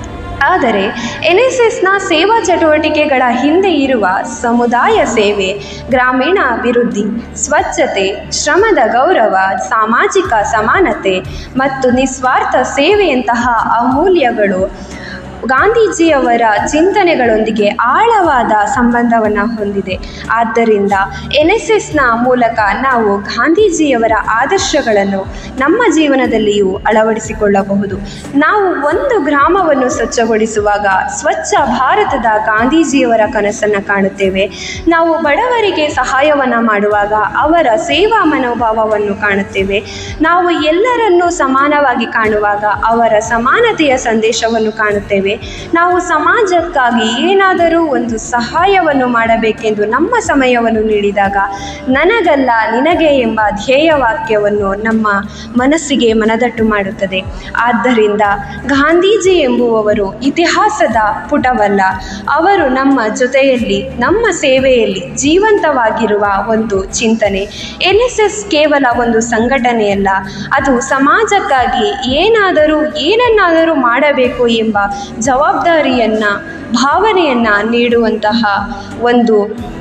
ಆದರೆ ಎನ್ ಎಸ್ ಎಸ್ನ ಸೇವಾ ಚಟುವಟಿಕೆಗಳ ಹಿಂದೆ ಇರುವ ಸಮುದಾಯ ಸೇವೆ ಗ್ರಾಮೀಣ ಅಭಿವೃದ್ಧಿ ಸ್ವಚ್ಛತೆ ಶ್ರಮದ ಗೌರವ ಸಾಮಾಜಿಕ ಸಮಾನತೆ ಮತ್ತು ನಿಸ್ವಾರ್ಥ ಸೇವೆಯಂತಹ ಅಮೂಲ್ಯಗಳು ಗಾಂಧೀಜಿಯವರ ಚಿಂತನೆಗಳೊಂದಿಗೆ ಆಳವಾದ ಸಂಬಂಧವನ್ನು ಹೊಂದಿದೆ ಆದ್ದರಿಂದ ಎನ್ ಎಸ್ ಎಸ್ನ ಮೂಲಕ ನಾವು ಗಾಂಧೀಜಿಯವರ ಆದರ್ಶಗಳನ್ನು ನಮ್ಮ ಜೀವನದಲ್ಲಿಯೂ ಅಳವಡಿಸಿಕೊಳ್ಳಬಹುದು ನಾವು ಒಂದು ಗ್ರಾಮವನ್ನು ಸ್ವಚ್ಛಗೊಳಿಸುವಾಗ ಸ್ವಚ್ಛ ಭಾರತದ ಗಾಂಧೀಜಿಯವರ ಕನಸನ್ನು ಕಾಣುತ್ತೇವೆ ನಾವು ಬಡವರಿಗೆ ಸಹಾಯವನ್ನು ಮಾಡುವಾಗ ಅವರ ಸೇವಾ ಮನೋಭಾವವನ್ನು ಕಾಣುತ್ತೇವೆ ನಾವು ಎಲ್ಲರನ್ನೂ ಸಮಾನವಾಗಿ ಕಾಣುವಾಗ ಅವರ ಸಮಾನತೆಯ ಸಂದೇಶವನ್ನು ಕಾಣುತ್ತೇವೆ ನಾವು ಸಮಾಜಕ್ಕಾಗಿ ಏನಾದರೂ ಒಂದು ಸಹಾಯವನ್ನು ಮಾಡಬೇಕೆಂದು ನಮ್ಮ ಸಮಯವನ್ನು ನೀಡಿದಾಗ ನನಗಲ್ಲ ನಿನಗೆ ಎಂಬ ಧ್ಯೇಯವಾಕ್ಯವನ್ನು ನಮ್ಮ ಮನಸ್ಸಿಗೆ ಮನದಟ್ಟು ಮಾಡುತ್ತದೆ ಆದ್ದರಿಂದ ಗಾಂಧೀಜಿ ಎಂಬುವವರು ಇತಿಹಾಸದ ಪುಟವಲ್ಲ ಅವರು ನಮ್ಮ ಜೊತೆಯಲ್ಲಿ ನಮ್ಮ ಸೇವೆಯಲ್ಲಿ ಜೀವಂತವಾಗಿರುವ ಒಂದು ಚಿಂತನೆ ಎನ್ ಎಸ್ ಎಸ್ ಕೇವಲ ಒಂದು ಸಂಘಟನೆಯಲ್ಲ ಅದು ಸಮಾಜಕ್ಕಾಗಿ ಏನಾದರೂ ಏನನ್ನಾದರೂ ಮಾಡಬೇಕು ಎಂಬ ಜವಾಬ್ದಾರಿಯನ್ನು ಭಾವನೆಯನ್ನು ನೀಡುವಂತಹ ಒಂದು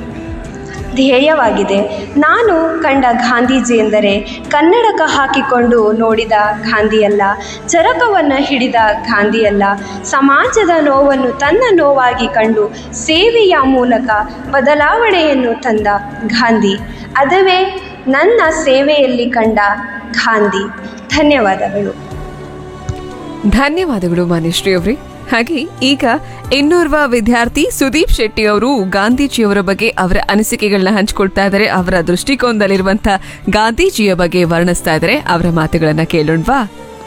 ಧ್ಯೇಯವಾಗಿದೆ ನಾನು ಕಂಡ ಗಾಂಧೀಜಿ ಎಂದರೆ ಕನ್ನಡಕ ಹಾಕಿಕೊಂಡು ನೋಡಿದ ಗಾಂಧಿಯಲ್ಲ ಚರಕವನ್ನು ಹಿಡಿದ ಗಾಂಧಿಯಲ್ಲ ಸಮಾಜದ ನೋವನ್ನು ತನ್ನ ನೋವಾಗಿ ಕಂಡು ಸೇವೆಯ ಮೂಲಕ ಬದಲಾವಣೆಯನ್ನು ತಂದ ಗಾಂಧಿ ಅದುವೇ ನನ್ನ ಸೇವೆಯಲ್ಲಿ ಕಂಡ ಗಾಂಧಿ ಧನ್ಯವಾದಗಳು ಧನ್ಯವಾದಗಳು ಮಾನ್ಯಶ್ರೀ ಅವರೇ ಹಾಗೆ ಈಗ ಇನ್ನೋರ್ವ ವಿದ್ಯಾರ್ಥಿ ಸುದೀಪ್ ಶೆಟ್ಟಿ ಅವರು ಗಾಂಧೀಜಿಯವರ ಬಗ್ಗೆ ಅವರ ಅನಿಸಿಕೆಗಳನ್ನ ಹಂಚ್ಕೊಳ್ತಾ ಇದ್ದಾರೆ ಅವರ ದೃಷ್ಟಿಕೋನದಲ್ಲಿರುವಂತ ಗಾಂಧೀಜಿಯ ಬಗ್ಗೆ ವರ್ಣಿಸ್ತಾ ಇದ್ದಾರೆ ಅವರ ಮಾತುಗಳನ್ನ ಕೇಳೋಣವಾ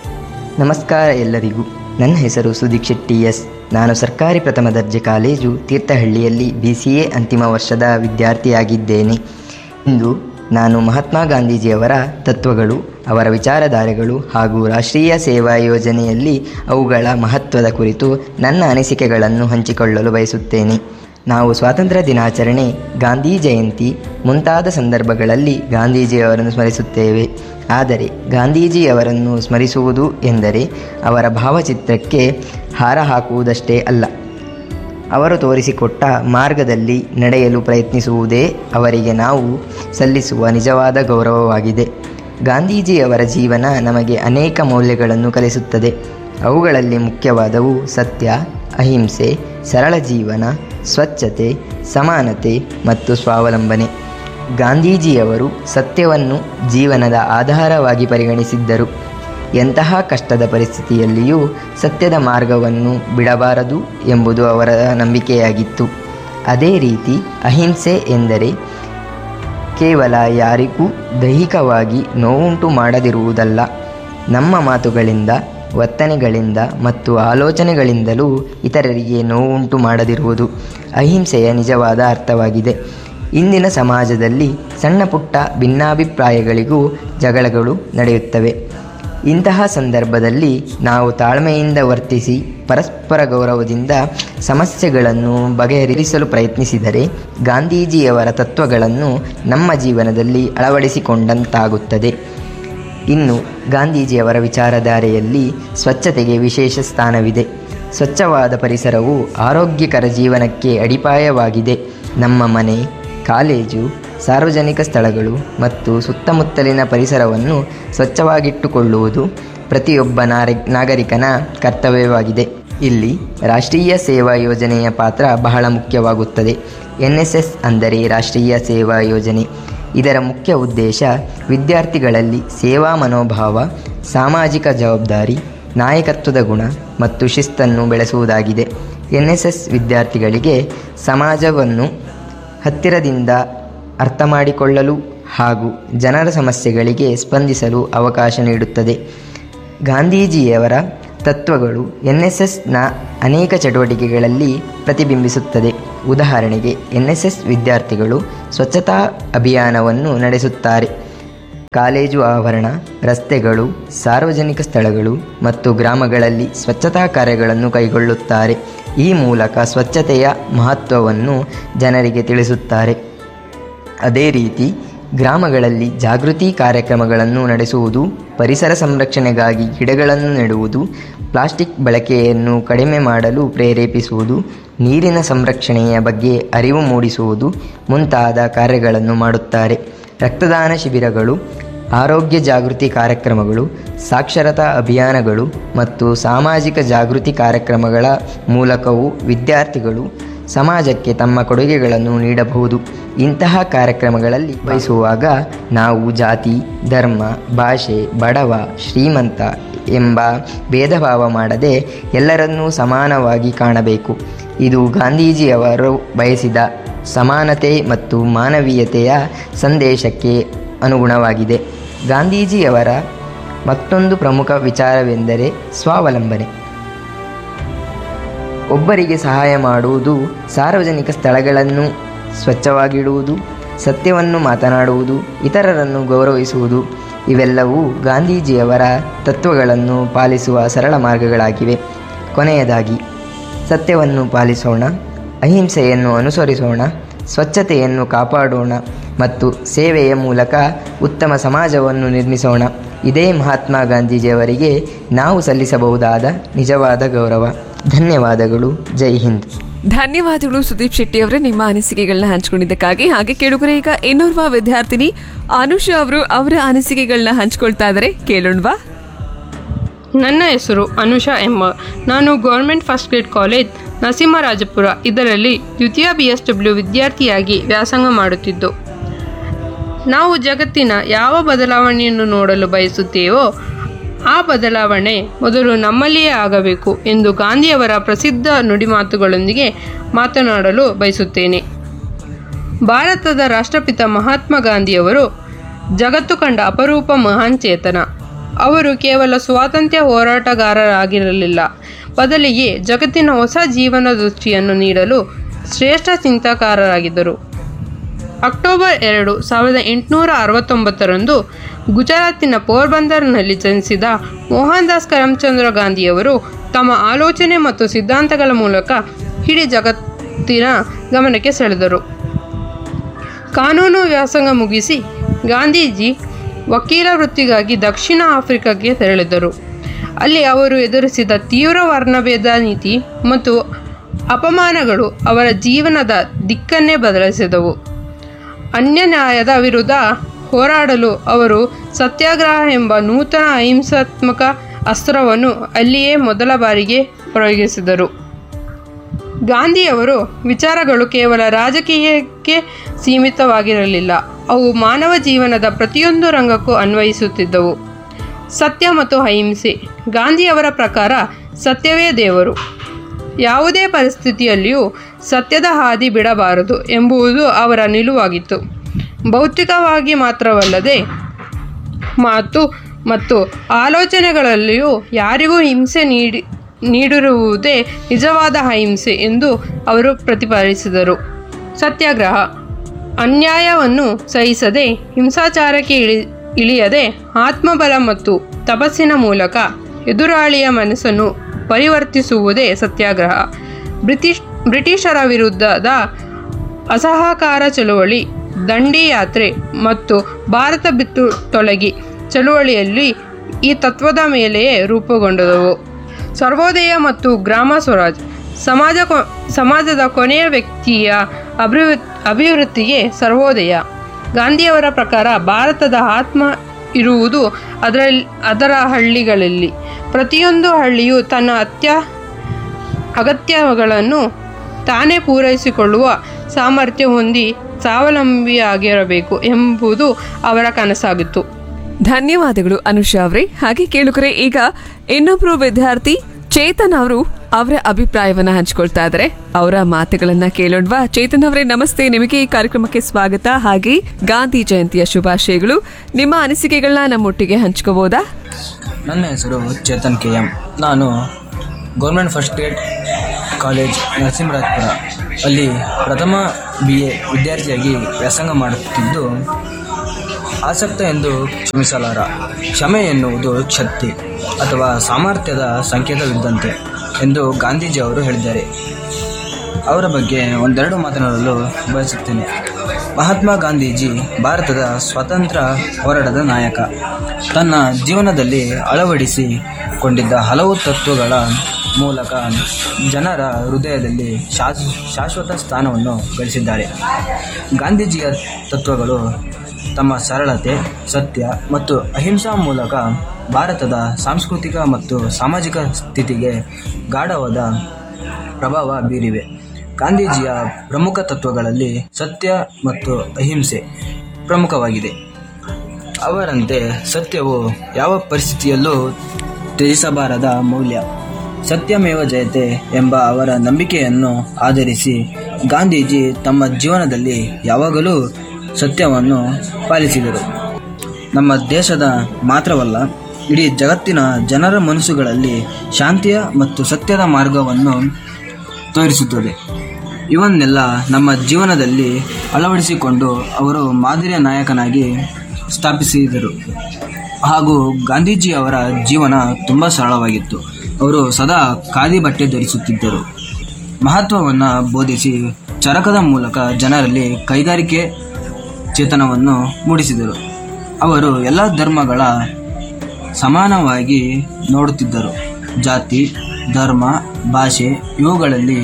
ನಮಸ್ಕಾರ ಎಲ್ಲರಿಗೂ ನನ್ನ ಹೆಸರು ಸುದೀಕ್ ಶೆಟ್ಟಿ ಎಸ್ ನಾನು ಸರ್ಕಾರಿ ಪ್ರಥಮ ದರ್ಜೆ ಕಾಲೇಜು ತೀರ್ಥಹಳ್ಳಿಯಲ್ಲಿ ಬಿ ಸಿ ಎ ಅಂತಿಮ ವರ್ಷದ ವಿದ್ಯಾರ್ಥಿಯಾಗಿದ್ದೇನೆ ಇಂದು ನಾನು ಮಹಾತ್ಮ ಗಾಂಧೀಜಿಯವರ ತತ್ವಗಳು ಅವರ ವಿಚಾರಧಾರೆಗಳು ಹಾಗೂ ರಾಷ್ಟ್ರೀಯ ಸೇವಾ ಯೋಜನೆಯಲ್ಲಿ ಅವುಗಳ ಮಹತ್ವದ ಕುರಿತು ನನ್ನ ಅನಿಸಿಕೆಗಳನ್ನು ಹಂಚಿಕೊಳ್ಳಲು ಬಯಸುತ್ತೇನೆ ನಾವು ಸ್ವಾತಂತ್ರ್ಯ ದಿನಾಚರಣೆ ಗಾಂಧಿ ಜಯಂತಿ ಮುಂತಾದ ಸಂದರ್ಭಗಳಲ್ಲಿ ಗಾಂಧೀಜಿಯವರನ್ನು ಸ್ಮರಿಸುತ್ತೇವೆ ಆದರೆ ಗಾಂಧೀಜಿಯವರನ್ನು ಸ್ಮರಿಸುವುದು ಎಂದರೆ ಅವರ ಭಾವಚಿತ್ರಕ್ಕೆ ಹಾರ ಹಾಕುವುದಷ್ಟೇ ಅಲ್ಲ ಅವರು ತೋರಿಸಿಕೊಟ್ಟ ಮಾರ್ಗದಲ್ಲಿ ನಡೆಯಲು ಪ್ರಯತ್ನಿಸುವುದೇ ಅವರಿಗೆ ನಾವು ಸಲ್ಲಿಸುವ ನಿಜವಾದ ಗೌರವವಾಗಿದೆ ಗಾಂಧೀಜಿಯವರ ಜೀವನ ನಮಗೆ ಅನೇಕ ಮೌಲ್ಯಗಳನ್ನು ಕಲಿಸುತ್ತದೆ ಅವುಗಳಲ್ಲಿ ಮುಖ್ಯವಾದವು ಸತ್ಯ ಅಹಿಂಸೆ ಸರಳ ಜೀವನ ಸ್ವಚ್ಛತೆ ಸಮಾನತೆ ಮತ್ತು ಸ್ವಾವಲಂಬನೆ ಗಾಂಧೀಜಿಯವರು ಸತ್ಯವನ್ನು ಜೀವನದ ಆಧಾರವಾಗಿ ಪರಿಗಣಿಸಿದ್ದರು ಎಂತಹ ಕಷ್ಟದ ಪರಿಸ್ಥಿತಿಯಲ್ಲಿಯೂ ಸತ್ಯದ ಮಾರ್ಗವನ್ನು ಬಿಡಬಾರದು ಎಂಬುದು ಅವರ ನಂಬಿಕೆಯಾಗಿತ್ತು ಅದೇ ರೀತಿ ಅಹಿಂಸೆ ಎಂದರೆ ಕೇವಲ ಯಾರಿಗೂ ದೈಹಿಕವಾಗಿ ನೋವುಂಟು ಮಾಡದಿರುವುದಲ್ಲ ನಮ್ಮ ಮಾತುಗಳಿಂದ ವರ್ತನೆಗಳಿಂದ ಮತ್ತು ಆಲೋಚನೆಗಳಿಂದಲೂ ಇತರರಿಗೆ ನೋವುಂಟು ಮಾಡದಿರುವುದು ಅಹಿಂಸೆಯ ನಿಜವಾದ ಅರ್ಥವಾಗಿದೆ ಇಂದಿನ ಸಮಾಜದಲ್ಲಿ ಸಣ್ಣ ಪುಟ್ಟ ಭಿನ್ನಾಭಿಪ್ರಾಯಗಳಿಗೂ ಜಗಳಗಳು ನಡೆಯುತ್ತವೆ ಇಂತಹ ಸಂದರ್ಭದಲ್ಲಿ ನಾವು ತಾಳ್ಮೆಯಿಂದ ವರ್ತಿಸಿ ಪರಸ್ಪರ ಗೌರವದಿಂದ ಸಮಸ್ಯೆಗಳನ್ನು ಬಗೆಹರಿಸಲು ಪ್ರಯತ್ನಿಸಿದರೆ ಗಾಂಧೀಜಿಯವರ ತತ್ವಗಳನ್ನು ನಮ್ಮ ಜೀವನದಲ್ಲಿ ಅಳವಡಿಸಿಕೊಂಡಂತಾಗುತ್ತದೆ ಇನ್ನು ಗಾಂಧೀಜಿಯವರ ವಿಚಾರಧಾರೆಯಲ್ಲಿ ಸ್ವಚ್ಛತೆಗೆ ವಿಶೇಷ ಸ್ಥಾನವಿದೆ ಸ್ವಚ್ಛವಾದ ಪರಿಸರವು ಆರೋಗ್ಯಕರ ಜೀವನಕ್ಕೆ ಅಡಿಪಾಯವಾಗಿದೆ ನಮ್ಮ ಮನೆ ಕಾಲೇಜು ಸಾರ್ವಜನಿಕ ಸ್ಥಳಗಳು ಮತ್ತು ಸುತ್ತಮುತ್ತಲಿನ ಪರಿಸರವನ್ನು ಸ್ವಚ್ಛವಾಗಿಟ್ಟುಕೊಳ್ಳುವುದು ಪ್ರತಿಯೊಬ್ಬ ನಾರಿ ನಾಗರಿಕನ ಕರ್ತವ್ಯವಾಗಿದೆ ಇಲ್ಲಿ ರಾಷ್ಟ್ರೀಯ ಸೇವಾ ಯೋಜನೆಯ ಪಾತ್ರ ಬಹಳ ಮುಖ್ಯವಾಗುತ್ತದೆ ಎನ್ ಎಸ್ ಎಸ್ ಅಂದರೆ ರಾಷ್ಟ್ರೀಯ ಸೇವಾ ಯೋಜನೆ ಇದರ ಮುಖ್ಯ ಉದ್ದೇಶ ವಿದ್ಯಾರ್ಥಿಗಳಲ್ಲಿ ಸೇವಾ ಮನೋಭಾವ ಸಾಮಾಜಿಕ ಜವಾಬ್ದಾರಿ ನಾಯಕತ್ವದ ಗುಣ ಮತ್ತು ಶಿಸ್ತನ್ನು ಬೆಳೆಸುವುದಾಗಿದೆ ಎನ್ ಎಸ್ ಎಸ್ ವಿದ್ಯಾರ್ಥಿಗಳಿಗೆ ಸಮಾಜವನ್ನು ಹತ್ತಿರದಿಂದ ಅರ್ಥ ಮಾಡಿಕೊಳ್ಳಲು ಹಾಗೂ ಜನರ ಸಮಸ್ಯೆಗಳಿಗೆ ಸ್ಪಂದಿಸಲು ಅವಕಾಶ ನೀಡುತ್ತದೆ ಗಾಂಧೀಜಿಯವರ ತತ್ವಗಳು ಎನ್ ಎಸ್ ಎಸ್ನ ಅನೇಕ ಚಟುವಟಿಕೆಗಳಲ್ಲಿ ಪ್ರತಿಬಿಂಬಿಸುತ್ತದೆ ಉದಾಹರಣೆಗೆ ಎನ್ ಎಸ್ ಎಸ್ ವಿದ್ಯಾರ್ಥಿಗಳು ಸ್ವಚ್ಛತಾ ಅಭಿಯಾನವನ್ನು ನಡೆಸುತ್ತಾರೆ ಕಾಲೇಜು ಆವರಣ ರಸ್ತೆಗಳು ಸಾರ್ವಜನಿಕ ಸ್ಥಳಗಳು ಮತ್ತು ಗ್ರಾಮಗಳಲ್ಲಿ ಸ್ವಚ್ಛತಾ ಕಾರ್ಯಗಳನ್ನು ಕೈಗೊಳ್ಳುತ್ತಾರೆ ಈ ಮೂಲಕ ಸ್ವಚ್ಛತೆಯ ಮಹತ್ವವನ್ನು ಜನರಿಗೆ ತಿಳಿಸುತ್ತಾರೆ ಅದೇ ರೀತಿ ಗ್ರಾಮಗಳಲ್ಲಿ ಜಾಗೃತಿ ಕಾರ್ಯಕ್ರಮಗಳನ್ನು ನಡೆಸುವುದು ಪರಿಸರ ಸಂರಕ್ಷಣೆಗಾಗಿ ಗಿಡಗಳನ್ನು ನೆಡುವುದು ಪ್ಲಾಸ್ಟಿಕ್ ಬಳಕೆಯನ್ನು ಕಡಿಮೆ ಮಾಡಲು ಪ್ರೇರೇಪಿಸುವುದು ನೀರಿನ ಸಂರಕ್ಷಣೆಯ ಬಗ್ಗೆ ಅರಿವು ಮೂಡಿಸುವುದು ಮುಂತಾದ ಕಾರ್ಯಗಳನ್ನು ಮಾಡುತ್ತಾರೆ ರಕ್ತದಾನ ಶಿಬಿರಗಳು ಆರೋಗ್ಯ ಜಾಗೃತಿ ಕಾರ್ಯಕ್ರಮಗಳು ಸಾಕ್ಷರತಾ ಅಭಿಯಾನಗಳು ಮತ್ತು ಸಾಮಾಜಿಕ ಜಾಗೃತಿ ಕಾರ್ಯಕ್ರಮಗಳ ಮೂಲಕವೂ ವಿದ್ಯಾರ್ಥಿಗಳು ಸಮಾಜಕ್ಕೆ ತಮ್ಮ ಕೊಡುಗೆಗಳನ್ನು ನೀಡಬಹುದು ಇಂತಹ ಕಾರ್ಯಕ್ರಮಗಳಲ್ಲಿ ಬಯಸುವಾಗ ನಾವು ಜಾತಿ ಧರ್ಮ ಭಾಷೆ ಬಡವ ಶ್ರೀಮಂತ ಎಂಬ ಭೇದ ಭಾವ ಮಾಡದೆ ಎಲ್ಲರನ್ನೂ ಸಮಾನವಾಗಿ ಕಾಣಬೇಕು ಇದು ಗಾಂಧೀಜಿಯವರು ಬಯಸಿದ ಸಮಾನತೆ ಮತ್ತು ಮಾನವೀಯತೆಯ ಸಂದೇಶಕ್ಕೆ ಅನುಗುಣವಾಗಿದೆ ಗಾಂಧೀಜಿಯವರ ಮತ್ತೊಂದು ಪ್ರಮುಖ ವಿಚಾರವೆಂದರೆ ಸ್ವಾವಲಂಬನೆ ಒಬ್ಬರಿಗೆ ಸಹಾಯ ಮಾಡುವುದು ಸಾರ್ವಜನಿಕ ಸ್ಥಳಗಳನ್ನು ಸ್ವಚ್ಛವಾಗಿಡುವುದು ಸತ್ಯವನ್ನು ಮಾತನಾಡುವುದು ಇತರರನ್ನು ಗೌರವಿಸುವುದು ಇವೆಲ್ಲವೂ ಗಾಂಧೀಜಿಯವರ ತತ್ವಗಳನ್ನು ಪಾಲಿಸುವ ಸರಳ ಮಾರ್ಗಗಳಾಗಿವೆ ಕೊನೆಯದಾಗಿ ಸತ್ಯವನ್ನು ಪಾಲಿಸೋಣ ಅಹಿಂಸೆಯನ್ನು ಅನುಸರಿಸೋಣ ಸ್ವಚ್ಛತೆಯನ್ನು ಕಾಪಾಡೋಣ ಮತ್ತು ಸೇವೆಯ ಮೂಲಕ ಉತ್ತಮ ಸಮಾಜವನ್ನು ನಿರ್ಮಿಸೋಣ ಇದೇ ಮಹಾತ್ಮ ಗಾಂಧೀಜಿಯವರಿಗೆ ನಾವು ಸಲ್ಲಿಸಬಹುದಾದ ನಿಜವಾದ ಗೌರವ ಧನ್ಯವಾದಗಳು ಜೈ ಹಿಂದ್ ಧನ್ಯವಾದಗಳು ಸುದೀಪ್ ಶೆಟ್ಟಿ ಅವರೇ ನಿಮ್ಮ ಅನಿಸಿಕೆಗಳನ್ನ ಹಂಚ್ಕೊಂಡಿದ್ದಕ್ಕಾಗಿ ಹಾಗೆ ಕೇಳುಗರೆ ಈಗ ಇನ್ನೋರ್ವ ವಿದ್ಯಾರ್ಥಿನಿ ಅನುಷಾ ಅವರು ಅವರ ಅನಿಸಿಕೆಗಳನ್ನ ಹಂಚ್ಕೊಳ್ತಾ ಇದ್ದಾರೆ ಕೇಳೋಣವಾ ನನ್ನ ಹೆಸರು ಅನುಷಾ ಎಂಬ ನಾನು government first grade college Narasimharajapura ಇದರಲ್ಲಿ ದ್ವಿತೀಯ ಬಿ ಎಸ್ ಡಬ್ಲ್ಯೂ ವಿದ್ಯಾರ್ಥಿಯಾಗಿ ವ್ಯಾಸಂಗ ಮಾಡುತ್ತಿದ್ದು ನಾವು ಜಗತ್ತಿನ ಯಾವ ಬದಲಾವಣೆಯನ್ನು ನೋಡಲು ಬಯಸುತ್ತೇವೋ ಆ ಬದಲಾವಣೆ ಮೊದಲು ನಮ್ಮಲ್ಲಿಯೇ ಆಗಬೇಕು ಎಂದು ಗಾಂಧಿಯವರ ಪ್ರಸಿದ್ಧ ನುಡಿಮಾತುಗಳೊಂದಿಗೆ ಮಾತನಾಡಲು ಬಯಸುತ್ತೇನೆ ಭಾರತದ ರಾಷ್ಟ್ರಪಿತ ಮಹಾತ್ಮ ಗಾಂಧಿಯವರು ಜಗತ್ತು ಕಂಡ ಅಪರೂಪ ಮಹಾನ್ ಚೇತನ ಅವರು ಕೇವಲ ಸ್ವಾತಂತ್ರ್ಯ ಹೋರಾಟಗಾರರಾಗಿರಲಿಲ್ಲ ಬದಲಿಗೆ ಜಗತ್ತಿನ ಹೊಸ ಜೀವನ ದೃಷ್ಟಿಯನ್ನು ನೀಡಲು ಶ್ರೇಷ್ಠ ಚಿಂತಕಾರರಾಗಿದ್ದರು ಅಕ್ಟೋಬರ್ ಎರಡು ಸಾವಿರದ ಎಂಟುನೂರ ಅರವತ್ತೊಂಬತ್ತರಂದು ಗುಜರಾತಿನ ಪೋರ್ಬಂದರ್ನಲ್ಲಿ ಜನಿಸಿದ ಮೋಹನ್ ದಾಸ್ ಕರಮ್ಚಂದ್ರ ಗಾಂಧಿಯವರು ತಮ್ಮ ಆಲೋಚನೆ ಮತ್ತು ಸಿದ್ಧಾಂತಗಳ ಮೂಲಕ ಇಡೀ ಜಗತ್ತಿನ ಗಮನಕ್ಕೆ ಸೆಳೆದರು ಕಾನೂನು ವ್ಯಾಸಂಗ ಮುಗಿಸಿ ಗಾಂಧೀಜಿ ವಕೀಲ ವೃತ್ತಿಗಾಗಿ ದಕ್ಷಿಣ ಆಫ್ರಿಕಾಗೆ ತೆರಳಿದರು ಅಲ್ಲಿ ಅವರು ಎದುರಿಸಿದ ತೀವ್ರ ವರ್ಣಭೇದ ನೀತಿ ಮತ್ತು ಅಪಮಾನಗಳು ಅವರ ಜೀವನದ ದಿಕ್ಕನ್ನೇ ಬದಲಿಸಿದವು ಅನ್ಯಾಯದ ವಿರುದ್ಧ ಹೋರಾಡಲು ಅವರು ಸತ್ಯಾಗ್ರಹ ಎಂಬ ನೂತನ ಅಹಿಂಸಾತ್ಮಕ ಅಸ್ತ್ರವನ್ನು ಅಲ್ಲಿಯೇ ಮೊದಲ ಬಾರಿಗೆ ಪ್ರಯೋಗಿಸಿದರು ಗಾಂಧಿಯವರು ವಿಚಾರಗಳು ಕೇವಲ ರಾಜಕೀಯಕ್ಕೆ ಸೀಮಿತವಾಗಿರಲಿಲ್ಲ ಅವು ಮಾನವ ಜೀವನದ ಪ್ರತಿಯೊಂದು ರಂಗಕ್ಕೂ ಅನ್ವಯಿಸುತ್ತಿದ್ದವು ಸತ್ಯ ಮತ್ತು ಅಹಿಂಸೆ ಗಾಂಧಿಯವರ ಪ್ರಕಾರ ಸತ್ಯವೇ ದೇವರು ಯಾವುದೇ ಪರಿಸ್ಥಿತಿಯಲ್ಲಿಯೂ ಸತ್ಯದ ಹಾದಿ ಬಿಡಬಾರದು ಎಂಬುದು ಅವರ ನಿಲುವಾಗಿತ್ತು ಭೌತಿಕವಾಗಿ ಮಾತ್ರವಲ್ಲದೆ ಮಾತು ಮತ್ತು ಆಲೋಚನೆಗಳಲ್ಲಿಯೂ ಯಾರಿಗೂ ಹಿಂಸೆ ನೀಡಿ ನೀಡಿರುವುದೇ ನಿಜವಾದ ಅಹಿಂಸೆ ಎಂದು ಅವರು ಪ್ರತಿಪಾದಿಸಿದರು ಸತ್ಯಾಗ್ರಹ ಅನ್ಯಾಯವನ್ನು ಸಹಿಸದೆ ಹಿಂಸಾಚಾರಕ್ಕೆ ಇಳಿ ಇಳಿಯದೆ ಆತ್ಮಬಲ ಮತ್ತು ತಪಸ್ಸಿನ ಮೂಲಕ ಎದುರಾಳಿಯ ಮನಸ್ಸನ್ನು ಪರಿವರ್ತಿಸುವುದೇ ಸತ್ಯಾಗ್ರಹ ಬ್ರಿಟಿಷ್ ಬ್ರಿಟಿಷರ ವಿರುದ್ಧದ ಅಸಹಕಾರ ಚಳುವಳಿ ದಂಡಿ ಯಾತ್ರೆ ಮತ್ತು ಭಾರತ ಬಿಟ್ಟು ತೊಲಗಿ ಚಳುವಳಿಯಲ್ಲಿ ಈ ತತ್ವದ ಮೇಲೆಯೇ ರೂಪುಗೊಂಡದವು ಸರ್ವೋದಯ ಮತ್ತು ಗ್ರಾಮ ಸ್ವರಾಜ್ ಸಮಾಜ ಕೊ ಸಮಾಜದ ಕೊನೆಯ ವ್ಯಕ್ತಿಯ ಅಭಿವೃ ಅಭಿವೃದ್ಧಿಗೆ ಸರ್ವೋದಯ ಗಾಂಧಿಯವರ ಪ್ರಕಾರ ಭಾರತದ ಆತ್ಮ ಇರುವುದು ಅದರಲ್ಲಿ ಅದರ ಹಳ್ಳಿಗಳಲ್ಲಿ ಪ್ರತಿಯೊಂದು ಹಳ್ಳಿಯು ತನ್ನ ಅತ್ಯ ಅಗತ್ಯಗಳನ್ನು ತಾನೇ ಪೂರೈಸಿಕೊಳ್ಳುವ ಸಾಮರ್ಥ್ಯ ಹೊಂದಿ ಸ್ವಾವಲಂಬಿಯಾಗಿರಬೇಕು ಎಂಬುದು ಅವರ ಕನಸಾಗಿತ್ತು ಧನ್ಯವಾದಗಳು ಅನುಷಾ ಅವರೇ ಹಾಗೆ ಕೇಳುಗರೆ ಈಗ ಇನ್ನೊಬ್ರು ವಿದ್ಯಾರ್ಥಿ ಚೇತನ್ ಅವರು ಅವರ ಅಭಿಪ್ರಾಯವನ್ನ ಹಂಚ್ಕೊಳ್ತಾ ಇದ್ದಾರೆ ಅವರ ಮಾತುಗಳನ್ನ ಕೇಳೋಣವಾ ಚೇತನ್ ಅವರೇ ನಮಸ್ತೆ ನಿಮಗೆ ಈ ಕಾರ್ಯಕ್ರಮಕ್ಕೆ ಸ್ವಾಗತ ಹಾಗೆ ಗಾಂಧಿ ಜಯಂತಿಯ ಶುಭಾಶಯಗಳು ನಿಮ್ಮ ಅನಿಸಿಕೆಗಳನ್ನ ನಮ್ಮೊಟ್ಟಿಗೆ ಹಂಚ್ಕೋಬೋದಾ ನನ್ನ ಹೆಸರು ಚೇತನ್ ಕೆ ಎಂ ನಾನು government first grade college Narasimharajapura ಅಲ್ಲಿ ಪ್ರಥಮ ಬಿ ಎ ವಿದ್ಯಾರ್ಥಿಯಾಗಿ ವ್ಯಾಸಂಗ ಮಾಡುತ್ತಿದ್ದು ಆಸಕ್ತ ಎಂದು ಕ್ಷಮಿಸಲಾರ ಕ್ಷಮೆ ಎನ್ನುವುದು ಶಕ್ತಿ ಅಥವಾ ಸಾಮರ್ಥ್ಯದ ಸಂಕೇತವಿದ್ದಂತೆ ಎಂದು ಗಾಂಧೀಜಿ ಅವರು ಹೇಳಿದ್ದಾರೆ ಅವರ ಬಗ್ಗೆ ಒಂದೆರಡು ಮಾತನಾಡಲು ಬಯಸುತ್ತೇನೆ ಮಹಾತ್ಮ ಗಾಂಧೀಜಿ ಭಾರತದ ಸ್ವಾತಂತ್ರ್ಯ ಹೋರಾಟದ ನಾಯಕ ತನ್ನ ಜೀವನದಲ್ಲಿ ಅಳವಡಿಸಿಕೊಂಡಿದ್ದ ಹಲವು ತತ್ವಗಳ ಮೂಲಕ ಜನರ ಹೃದಯದಲ್ಲಿ ಶಾಸ್ ಶಾಶ್ವತ ಸ್ಥಾನವನ್ನು ಗಳಿಸಿದ್ದಾರೆ ಗಾಂಧೀಜಿಯ ತತ್ವಗಳು ತಮ್ಮ ಸರಳತೆ ಸತ್ಯ ಮತ್ತು ಅಹಿಂಸಾ ಮೂಲಕ ಭಾರತದ ಸಾಂಸ್ಕೃತಿಕ ಮತ್ತು ಸಾಮಾಜಿಕ ಸ್ಥಿತಿಗೆ ಗಾಢವಾದ ಪ್ರಭಾವ ಬೀರಿವೆ ಗಾಂಧೀಜಿಯ ಪ್ರಮುಖ ತತ್ವಗಳಲ್ಲಿ ಸತ್ಯ ಮತ್ತು ಅಹಿಂಸೆ ಪ್ರಮುಖವಾಗಿದೆ ಅವರಂತೆ ಸತ್ಯವು ಯಾವ ಪರಿಸ್ಥಿತಿಯಲ್ಲೂ ತ್ಯಜಿಸಬಾರದ ಮೌಲ್ಯ ಸತ್ಯಮೇವ ಜಯತೆ ಎಂಬ ಅವರ ನಂಬಿಕೆಯನ್ನು ಆಧರಿಸಿ ಗಾಂಧೀಜಿ ತಮ್ಮ ಜೀವನದಲ್ಲಿ ಯಾವಾಗಲೂ ಸತ್ಯವನ್ನು ಪಾಲಿಸಿದರು ನಮ್ಮ ದೇಶದ ಮಾತ್ರವಲ್ಲ ಇಡೀ ಜಗತ್ತಿನ ಜನರ ಮನಸ್ಸುಗಳಲ್ಲಿ ಶಾಂತಿಯ ಮತ್ತು ಸತ್ಯದ ಮಾರ್ಗವನ್ನು ತೋರಿಸುತ್ತದೆ ಇವನ್ನೆಲ್ಲ ನಮ್ಮ ಜೀವನದಲ್ಲಿ ಅಳವಡಿಸಿಕೊಂಡು ಅವರು ಮಾದರಿಯ ನಾಯಕನಾಗಿ ಸ್ಥಾಪಿಸಿದರು ಹಾಗೂ ಗಾಂಧೀಜಿಯವರ ಜೀವನ ತುಂಬ ಸರಳವಾಗಿತ್ತು ಅವರು ಸದಾ ಖಾದಿ ಬಟ್ಟೆ ಧರಿಸುತ್ತಿದ್ದರು ಮಹತ್ವವನ್ನು ಬೋಧಿಸಿ ಚರಕದ ಮೂಲಕ ಜನರಲ್ಲಿ ಕೈಗಾರಿಕೆ ಚೇತನವನ್ನು ಮೂಡಿಸಿದರು ಅವರು ಎಲ್ಲ ಧರ್ಮಗಳ ಸಮಾನವಾಗಿ ನೋಡುತ್ತಿದ್ದರು ಜಾತಿ ಧರ್ಮ ಭಾಷೆ ಇವುಗಳಲ್ಲಿ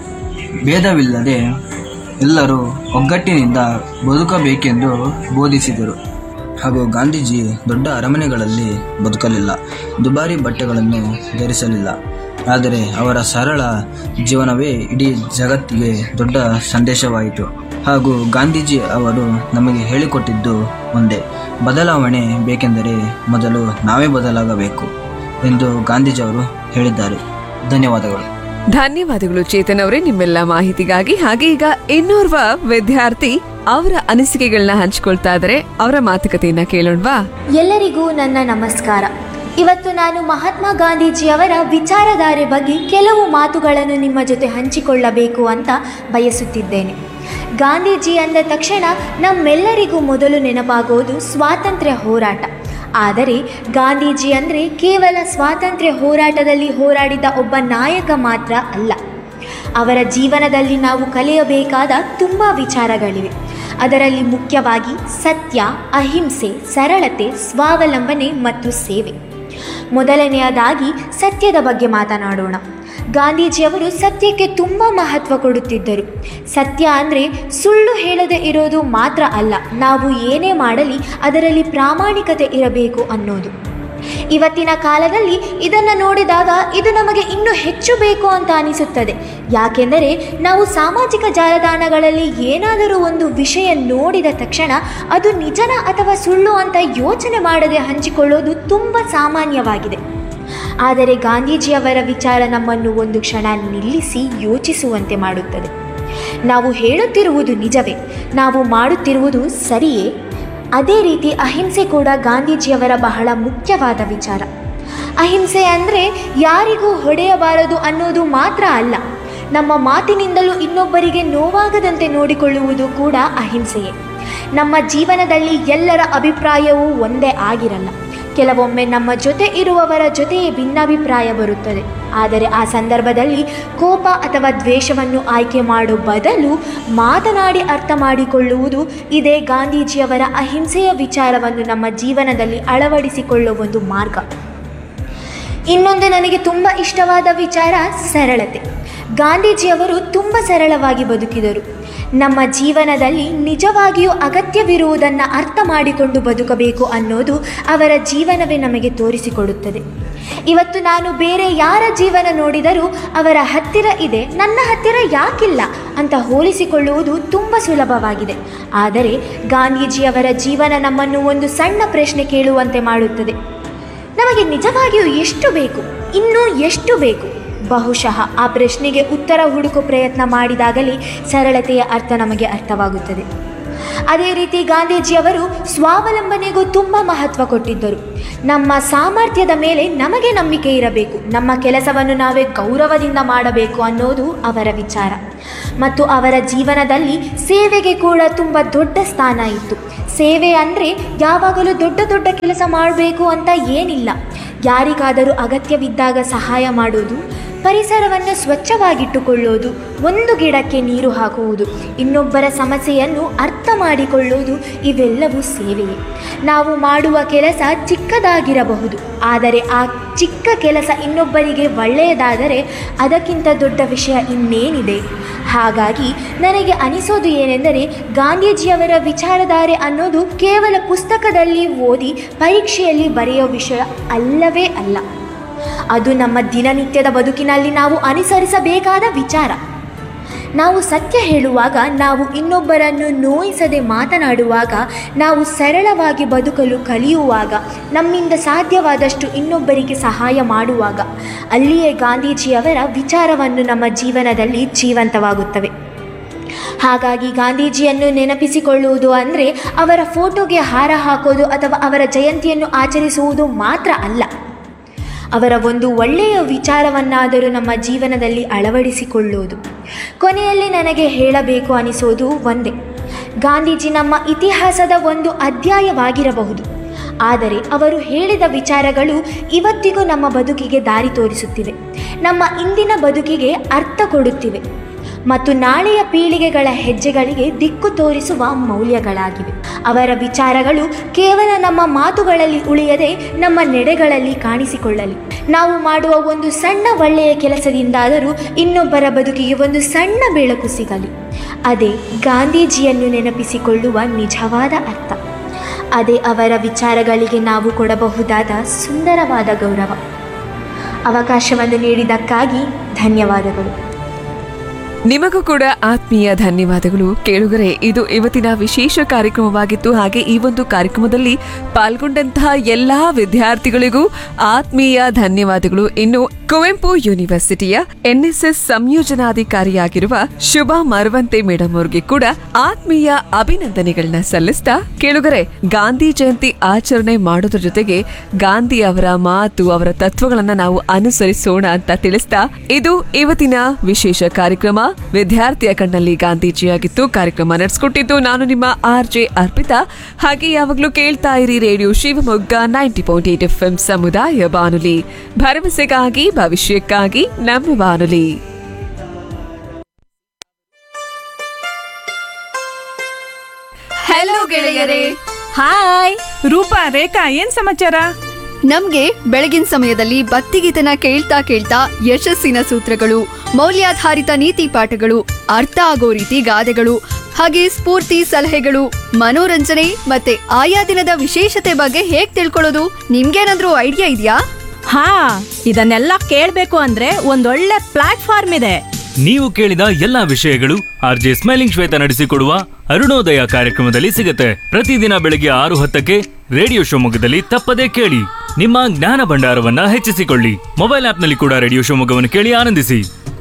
ಭೇದವಿಲ್ಲದೆ ಎಲ್ಲರೂ ಒಗ್ಗಟ್ಟಿನಿಂದ ಬದುಕಬೇಕೆಂದು ಬೋಧಿಸಿದರು ಹಾಗೂ ಗಾಂಧೀಜಿ ದೊಡ್ಡ ಅರಮನೆಗಳಲ್ಲಿ ಬದುಕಲಿಲ್ಲ ದುಬಾರಿ ಬಟ್ಟೆಗಳನ್ನು ಧರಿಸಲಿಲ್ಲ ಆದರೆ ಅವರ ಸರಳ ಜೀವನವೇ ಇಡೀ ಜಗತ್ತಿಗೆ ದೊಡ್ಡ ಸಂದೇಶವಾಯಿತು ಹಾಗೂ ಗಾಂಧೀಜಿ ಅವರು ನಮಗೆ ಹೇಳಿಕೊಟ್ಟಿದ್ದು ಒಂದೇ ಬದಲಾವಣೆ ಬೇಕೆಂದರೆ ಮೊದಲು ನಾವೇ ಬದಲಾಗಬೇಕು ಎಂದು ಗಾಂಧೀಜಿಯವರು ಹೇಳಿದ್ದಾರೆ ಧನ್ಯವಾದಗಳು ಧನ್ಯವಾದಗಳು ಚೇತನ್ ಅವರೇ ನಿಮ್ಮೆಲ್ಲ ಮಾಹಿತಿಗಾಗಿ ಹಾಗೆ ಈಗ ಇನ್ನೋರ್ವ ವಿದ್ಯಾರ್ಥಿ ಅವರ ಅನಿಸಿಕೆಗಳನ್ನ ಹಂಚ್ಕೊಳ್ತಾ ಇದ್ದಾರೆ ಅವರ ಮಾತುಕತೆಯನ್ನ ಕೇಳೋಣವಾ ಎಲ್ಲರಿಗೂ ನನ್ನ ನಮಸ್ಕಾರ ಇವತ್ತು ನಾನು ಮಹಾತ್ಮ ಗಾಂಧೀಜಿಯವರ ವಿಚಾರಧಾರೆ ಬಗ್ಗೆ ಕೆಲವು ಮಾತುಗಳನ್ನು ನಿಮ್ಮ ಜೊತೆ ಹಂಚಿಕೊಳ್ಳಬೇಕು ಅಂತ ಬಯಸುತ್ತಿದ್ದೇನೆ ಗಾಂಧೀಜಿ ಅಂದ ತಕ್ಷಣ ನಮ್ಮೆಲ್ಲರಿಗೂ ಮೊದಲು ನೆನಪಾಗೋದು ಸ್ವಾತಂತ್ರ್ಯ ಹೋರಾಟ ಆದರೆ ಗಾಂಧೀಜಿ ಅಂದರೆ ಕೇವಲ ಸ್ವಾತಂತ್ರ್ಯ ಹೋರಾಟದಲ್ಲಿ ಹೋರಾಡಿದ ಒಬ್ಬ ನಾಯಕ ಮಾತ್ರ ಅಲ್ಲ ಅವರ ಜೀವನದಲ್ಲಿ ನಾವು ಕಲಿಯಬೇಕಾದ ತುಂಬ ವಿಚಾರಗಳಿವೆ ಅದರಲ್ಲಿ ಮುಖ್ಯವಾಗಿ ಸತ್ಯ ಅಹಿಂಸೆ ಸರಳತೆ ಸ್ವಾವಲಂಬನೆ ಮತ್ತು ಸೇವೆ ಮೊದಲನೆಯದಾಗಿ ಸತ್ಯದ ಬಗ್ಗೆ ಮಾತನಾಡೋಣ ಗಾಂಧೀಜಿಯವರು ಸತ್ಯಕ್ಕೆ ತುಂಬ ಮಹತ್ವ ಕೊಡುತ್ತಿದ್ದರು ಸತ್ಯ ಅಂದರೆ ಸುಳ್ಳು ಹೇಳದೆ ಇರೋದು ಮಾತ್ರ ಅಲ್ಲ ನಾವು ಏನೇ ಮಾಡಲಿ ಅದರಲ್ಲಿ ಪ್ರಾಮಾಣಿಕತೆ ಇರಬೇಕು ಅನ್ನೋದು ಇವತ್ತಿನ ಕಾಲದಲ್ಲಿ ಇದನ್ನು ನೋಡಿದಾಗ ಇದು ನಮಗೆ ಇನ್ನೂ ಹೆಚ್ಚು ಬೇಕು ಅಂತ ಅನಿಸುತ್ತದೆ ಯಾಕೆಂದರೆ ನಾವು ಸಾಮಾಜಿಕ ಜಾಲತಾಣಗಳಲ್ಲಿ ಏನಾದರೂ ಒಂದು ವಿಷಯ ನೋಡಿದ ತಕ್ಷಣ ಅದು ನಿಜನ ಅಥವಾ ಸುಳ್ಳು ಅಂತ ಯೋಚನೆ ಮಾಡದೆ ಹಂಚಿಕೊಳ್ಳೋದು ತುಂಬ ಸಾಮಾನ್ಯವಾಗಿದೆ ಆದರೆ ಗಾಂಧೀಜಿಯವರ ವಿಚಾರ ನಮ್ಮನ್ನು ಒಂದು ಕ್ಷಣ ನಿಲ್ಲಿಸಿ ಯೋಚಿಸುವಂತೆ ಮಾಡುತ್ತದೆ ನಾವು ಹೇಳುತ್ತಿರುವುದು ನಿಜವೇ ನಾವು ಮಾಡುತ್ತಿರುವುದು ಸರಿಯೇ ಅದೇ ರೀತಿ ಅಹಿಂಸೆ ಕೂಡ ಗಾಂಧೀಜಿಯವರ ಬಹಳ ಮುಖ್ಯವಾದ ವಿಚಾರ ಅಹಿಂಸೆ ಅಂದರೆ ಯಾರಿಗೂ ಹೊಡೆಯಬಾರದು ಅನ್ನೋದು ಮಾತ್ರ ಅಲ್ಲ ನಮ್ಮ ಮಾತಿನಿಂದಲೂ ಇನ್ನೊಬ್ಬರಿಗೆ ನೋವಾಗದಂತೆ ನೋಡಿಕೊಳ್ಳುವುದು ಕೂಡ ಅಹಿಂಸೆಯೇ ನಮ್ಮ ಜೀವನದಲ್ಲಿ ಎಲ್ಲರ ಅಭಿಪ್ರಾಯವೂ ಒಂದೇ ಆಗಿರಲ್ಲ ಕೆಲವೊಮ್ಮೆ ನಮ್ಮ ಜೊತೆ ಇರುವವರ ಜೊತೆಯೇ ಭಿನ್ನಾಭಿಪ್ರಾಯ ಬರುತ್ತದೆ ಆದರೆ ಆ ಸಂದರ್ಭದಲ್ಲಿ ಕೋಪ ಅಥವಾ ದ್ವೇಷವನ್ನು ಆಯ್ಕೆ ಮಾಡೋ ಬದಲು ಮಾತನಾಡಿ ಅರ್ಥ ಮಾಡಿಕೊಳ್ಳುವುದು ಇದೇ ಗಾಂಧೀಜಿಯವರ ಅಹಿಂಸೆಯ ವಿಚಾರವನ್ನು ನಮ್ಮ ಜೀವನದಲ್ಲಿ ಅಳವಡಿಸಿಕೊಳ್ಳುವ ಒಂದು ಮಾರ್ಗ ಇನ್ನೊಂದು ನನಗೆ ತುಂಬ ಇಷ್ಟವಾದ ವಿಚಾರ ಸರಳತೆ ಗಾಂಧೀಜಿಯವರು ತುಂಬ ಸರಳವಾಗಿ ಬದುಕಿದರು ನಮ್ಮ ಜೀವನದಲ್ಲಿ ನಿಜವಾಗಿಯೂ ಅಗತ್ಯವಿರುವುದನ್ನು ಅರ್ಥ ಮಾಡಿಕೊಂಡು ಬದುಕಬೇಕು ಅನ್ನೋದು ಅವರ ಜೀವನವೇ ನಮಗೆ ತೋರಿಸಿಕೊಡುತ್ತದೆ ಇವತ್ತು ನಾನು ಬೇರೆ ಯಾರ ಜೀವನ ನೋಡಿದರೂ ಅವರ ಹತ್ತಿರ ಇದೆ ನನ್ನ ಹತ್ತಿರ ಯಾಕಿಲ್ಲ ಅಂತ ಹೋಲಿಸಿಕೊಳ್ಳುವುದು ತುಂಬ ಸುಲಭವಾಗಿದೆ ಆದರೆ ಗಾಂಧೀಜಿಯವರ ಜೀವನ ನಮ್ಮನ್ನು ಒಂದು ಸಣ್ಣ ಪ್ರಶ್ನೆ ಕೇಳುವಂತೆ ಮಾಡುತ್ತದೆ ನಮಗೆ ನಿಜವಾಗಿಯೂ ಎಷ್ಟು ಬೇಕು ಇನ್ನೂ ಎಷ್ಟು ಬೇಕು ಬಹುಶಃ ಆ ಪ್ರಶ್ನೆಗೆ ಉತ್ತರ ಹುಡುಕೋ ಪ್ರಯತ್ನ ಮಾಡಿದಾಗಲೇ ಸರಳತೆಯ ಅರ್ಥ ನಮಗೆ ಅರ್ಥವಾಗುತ್ತದೆ ಅದೇ ರೀತಿ ಗಾಂಧೀಜಿಯವರು ಸ್ವಾವಲಂಬನೆಗೂ ತುಂಬ ಮಹತ್ವ ಕೊಟ್ಟಿದ್ದರು ನಮ್ಮ ಸಾಮರ್ಥ್ಯದ ಮೇಲೆ ನಮಗೆ ನಂಬಿಕೆ ಇರಬೇಕು ನಮ್ಮ ಕೆಲಸವನ್ನು ನಾವೇ ಗೌರವದಿಂದ ಮಾಡಬೇಕು ಅನ್ನೋದು ಅವರ ವಿಚಾರ ಮತ್ತು ಅವರ ಜೀವನದಲ್ಲಿ ಸೇವೆಗೆ ಕೂಡ ತುಂಬ ದೊಡ್ಡ ಸ್ಥಾನ ಇತ್ತು ಸೇವೆ ಅಂದರೆ ಯಾವಾಗಲೂ ದೊಡ್ಡ ದೊಡ್ಡ ಕೆಲಸ ಮಾಡಬೇಕು ಅಂತ ಏನಿಲ್ಲ ಯಾರಿಗಾದರೂ ಅಗತ್ಯವಿದ್ದಾಗ ಸಹಾಯ ಮಾಡೋದು ಪರಿಸರವನ್ನು ಸ್ವಚ್ಛವಾಗಿಟ್ಟುಕೊಳ್ಳೋದು ಒಂದು ಗಿಡಕ್ಕೆ ನೀರು ಹಾಕುವುದು ಇನ್ನೊಬ್ಬರ ಸಮಸ್ಯೆಯನ್ನು ಅರ್ಥ ಮಾಡಿಕೊಳ್ಳುವುದು ಇವೆಲ್ಲವೂ ಸೇವೆಯೇ ನಾವು ಮಾಡುವ ಕೆಲಸ ಚಿಕ್ಕದಾಗಿರಬಹುದು ಆದರೆ ಆ ಚಿಕ್ಕ ಕೆಲಸ ಇನ್ನೊಬ್ಬರಿಗೆ ಒಳ್ಳೆಯದಾದರೆ ಅದಕ್ಕಿಂತ ದೊಡ್ಡ ವಿಷಯ ಇನ್ನೇನಿದೆ ಹಾಗಾಗಿ ನನಗೆ ಅನಿಸೋದು ಏನೆಂದರೆ ಗಾಂಧೀಜಿಯವರ ವಿಚಾರಧಾರೆ ಅನ್ನೋದು ಕೇವಲ ಪುಸ್ತಕದಲ್ಲಿ ಓದಿ ಪರೀಕ್ಷೆಯಲ್ಲಿ ಬರೆಯೋ ವಿಷಯ ಅಲ್ಲವೇ ಅಲ್ಲ ಅದು ನಮ್ಮ ದಿನನಿತ್ಯದ ಬದುಕಿನಲ್ಲಿ ನಾವು ಅನುಸರಿಸಬೇಕಾದ ವಿಚಾರ ನಾವು ಸತ್ಯ ಹೇಳುವಾಗ ನಾವು ಇನ್ನೊಬ್ಬರನ್ನು ನೋಯಿಸದೆ ಮಾತನಾಡುವಾಗ ನಾವು ಸರಳವಾಗಿ ಬದುಕಲು ಕಲಿಯುವಾಗ ನಮ್ಮಿಂದ ಸಾಧ್ಯವಾದಷ್ಟು ಇನ್ನೊಬ್ಬರಿಗೆ ಸಹಾಯ ಮಾಡುವಾಗ ಅಲ್ಲಿಯೇ ಗಾಂಧೀಜಿಯವರ ವಿಚಾರವನ್ನು ನಮ್ಮ ಜೀವನದಲ್ಲಿ ಜೀವಂತವಾಗುತ್ತವೆ ಹಾಗಾಗಿ ಗಾಂಧೀಜಿಯನ್ನು ನೆನಪಿಸಿಕೊಳ್ಳುವುದು ಅಂದರೆ ಅವರ ಫೋಟೋಗೆ ಹಾರ ಹಾಕೋದು ಅಥವಾ ಅವರ ಜಯಂತಿಯನ್ನು ಆಚರಿಸುವುದು ಮಾತ್ರ ಅಲ್ಲ ಅವರ ಒಂದು ಒಳ್ಳೆಯ ವಿಚಾರವನ್ನಾದರೂ ನಮ್ಮ ಜೀವನದಲ್ಲಿ ಅಳವಡಿಸಿಕೊಳ್ಳುವುದು ಕೊನೆಯಲ್ಲಿ ನನಗೆ ಹೇಳಬೇಕು ಅನಿಸೋದು ಒಂದೇ ಗಾಂಧೀಜಿ ನಮ್ಮ ಇತಿಹಾಸದ ಒಂದು ಅಧ್ಯಾಯವಾಗಿರಬಹುದು ಆದರೆ ಅವರು ಹೇಳಿದ ವಿಚಾರಗಳು ಇವತ್ತಿಗೂ ನಮ್ಮ ಬದುಕಿಗೆ ದಾರಿ ತೋರಿಸುತ್ತಿವೆ ನಮ್ಮ ಇಂದಿನ ಬದುಕಿಗೆ ಅರ್ಥ ಕೊಡುತ್ತಿವೆ ಮತ್ತು ನಾಳೆಯ ಪೀಳಿಗೆಗಳ ಹೆಜ್ಜೆಗಳಿಗೆ ದಿಕ್ಕು ತೋರಿಸುವ ಮೌಲ್ಯಗಳಾಗಿವೆ ಅವರ ವಿಚಾರಗಳು ಕೇವಲ ನಮ್ಮ ಮಾತುಗಳಲ್ಲಿ ಉಳಿಯದೆ ನಮ್ಮ ನೆಡೆಗಳಲ್ಲಿ ಕಾಣಿಸಿಕೊಳ್ಳಲಿ ನಾವು ಮಾಡುವ ಒಂದು ಸಣ್ಣ ಒಳ್ಳೆಯ ಕೆಲಸದಿಂದಾದರೂ ಇನ್ನೊಬ್ಬರ ಬದುಕಿಗೆ ಒಂದು ಸಣ್ಣ ಬೆಳಕು ಸಿಗಲಿ ಅದೇ ಗಾಂಧೀಜಿಯನ್ನು ನೆನಪಿಸಿಕೊಳ್ಳುವ ನಿಜವಾದ ಅರ್ಥ ಅದೇ ಅವರ ವಿಚಾರಗಳಿಗೆ ನಾವು ಕೊಡಬಹುದಾದ ಸುಂದರವಾದ ಗೌರವ ಅವಕಾಶವನ್ನು ನೀಡಿದ್ದಕ್ಕಾಗಿ ಧನ್ಯವಾದಗಳು ನಿಮಗೂ ಕೂಡ ಆತ್ಮೀಯ ಧನ್ಯವಾದಗಳು ಕೇಳುಗರೆ ಇದು ಇವತ್ತಿನ ವಿಶೇಷ ಕಾರ್ಯಕ್ರಮವಾಗಿತ್ತು ಹಾಗೆ ಈ ಒಂದು ಕಾರ್ಯಕ್ರಮದಲ್ಲಿ ಪಾಲ್ಗೊಂಡಂತಹ ಎಲ್ಲಾ ವಿದ್ಯಾರ್ಥಿಗಳಿಗೂ ಆತ್ಮೀಯ ಧನ್ಯವಾದಗಳು ಇನ್ನು ಕುವೆಂಪು ಯೂನಿವರ್ಸಿಟಿಯ ಎನ್ಎಸ್ಎಸ್ ಸಂಯೋಜನಾಧಿಕಾರಿಯಾಗಿರುವ ಶುಭ ಮರವಂತೆ ಮೇಡಮ್ ಅವ್ರಿಗೆ ಕೂಡ ಆತ್ಮೀಯ ಅಭಿನಂದನೆಗಳನ್ನ ಸಲ್ಲಿಸ್ತಾ ಕೇಳುಗರೆ ಗಾಂಧಿ ಜಯಂತಿ ಆಚರಣೆ ಮಾಡೋದ್ರ ಜೊತೆಗೆ ಗಾಂಧಿ ಅವರ ಮಾತು ಅವರ ತತ್ವಗಳನ್ನ ನಾವು ಅನುಸರಿಸೋಣ ಅಂತ ತಿಳಿಸ್ತಾ ಇದು ಇವತ್ತಿನ ವಿಶೇಷ ಕಾರ್ಯಕ್ರಮ ವಿದ್ಯಾರ್ಥಿಯ ಕಣ್ಣಲ್ಲಿ ಗಾಂಧೀಜಿಯಾಗಿತ್ತು ಕಾರ್ಯಕ್ರಮ ನಡೆಸ್ಕೊಟ್ಟಿದ್ದು ನಾನು ನಿಮ್ಮ ಆರ್ ಜೆ ಅರ್ಪಿತಾ ಹಾಗೆ ಯಾವಾಗ್ಲೂ ಕೇಳ್ತಾ ಇರಿ radio Shivamogga ninety point eight F ಸಮುದಾಯ ಬಾನುಲಿ ಭರವಸೆಗಾಗಿ ಭವಿಷ್ಯಕ್ಕಾಗಿ ನಮ್ಮ ಬಾನುಲಿ ಹಲೋ ಗೆಳೆಯರೇ ಹಾಯ್ ರೂಪಾ ರೇಖಾ ಏನ್ ಸಮಾಚಾರ ನಮ್ಗೆ ಬೆಳಗಿನ ಸಮಯದಲ್ಲಿ ಭಕ್ತಿಗೀತನ ಕೇಳ್ತಾ ಕೇಳ್ತಾ ಯಶಸ್ಸಿನ ಸೂತ್ರಗಳು ಮೌಲ್ಯಾಧಾರಿತ ನೀತಿ ಪಾಠಗಳು ಅರ್ಥ ಆಗೋ ರೀತಿ ಗಾದೆಗಳು ಹಾಗೆ ಸ್ಫೂರ್ತಿ ಸಲಹೆಗಳು ಮನೋರಂಜನೆ ಮತ್ತೆ ಆಯಾ ದಿನದ ವಿಶೇಷತೆ ಬಗ್ಗೆ ಹೇಗ್ ತಿಳ್ಕೊಳ್ಳೋದು ನಿಮ್ಗೇನಾದ್ರೂ ಐಡಿಯಾ ಇದೆಯಾ ಹಾ ಇದನ್ನೆಲ್ಲ ಕೇಳ್ಬೇಕು ಅಂದ್ರೆ ಒಂದೊಳ್ಳೆ ಪ್ಲಾಟ್ಫಾರ್ಮ್ ಇದೆ ನೀವು ಕೇಳಿದ ಎಲ್ಲಾ ವಿಷಯಗಳು ಆರ್ ಜೆ ಸ್ಮೈಲಿಂಗ್ ಶ್ವೇತ ನಡೆಸಿಕೊಡುವ ಅರುಣೋದಯ ಕಾರ್ಯಕ್ರಮದಲ್ಲಿ ಸಿಗುತ್ತೆ ಪ್ರತಿದಿನ ಬೆಳಿಗ್ಗೆ ಆರು ಹತ್ತಕ್ಕೆ ರೇಡಿಯೋ ಶಿವಮೊಗ್ಗದಲ್ಲಿ ತಪ್ಪದೇ ಕೇಳಿ ನಿಮ್ಮ ಜ್ಞಾನ ಭಂಡಾರವನ್ನ ಹೆಚ್ಚಿಸಿಕೊಳ್ಳಿ ಮೊಬೈಲ್ ಆಪ್ನಲ್ಲಿ ಕೂಡ ರೇಡಿಯೋ ಶಿವಮೊಗ್ಗವನ್ನು ಕೇಳಿ ಆನಂದಿಸಿ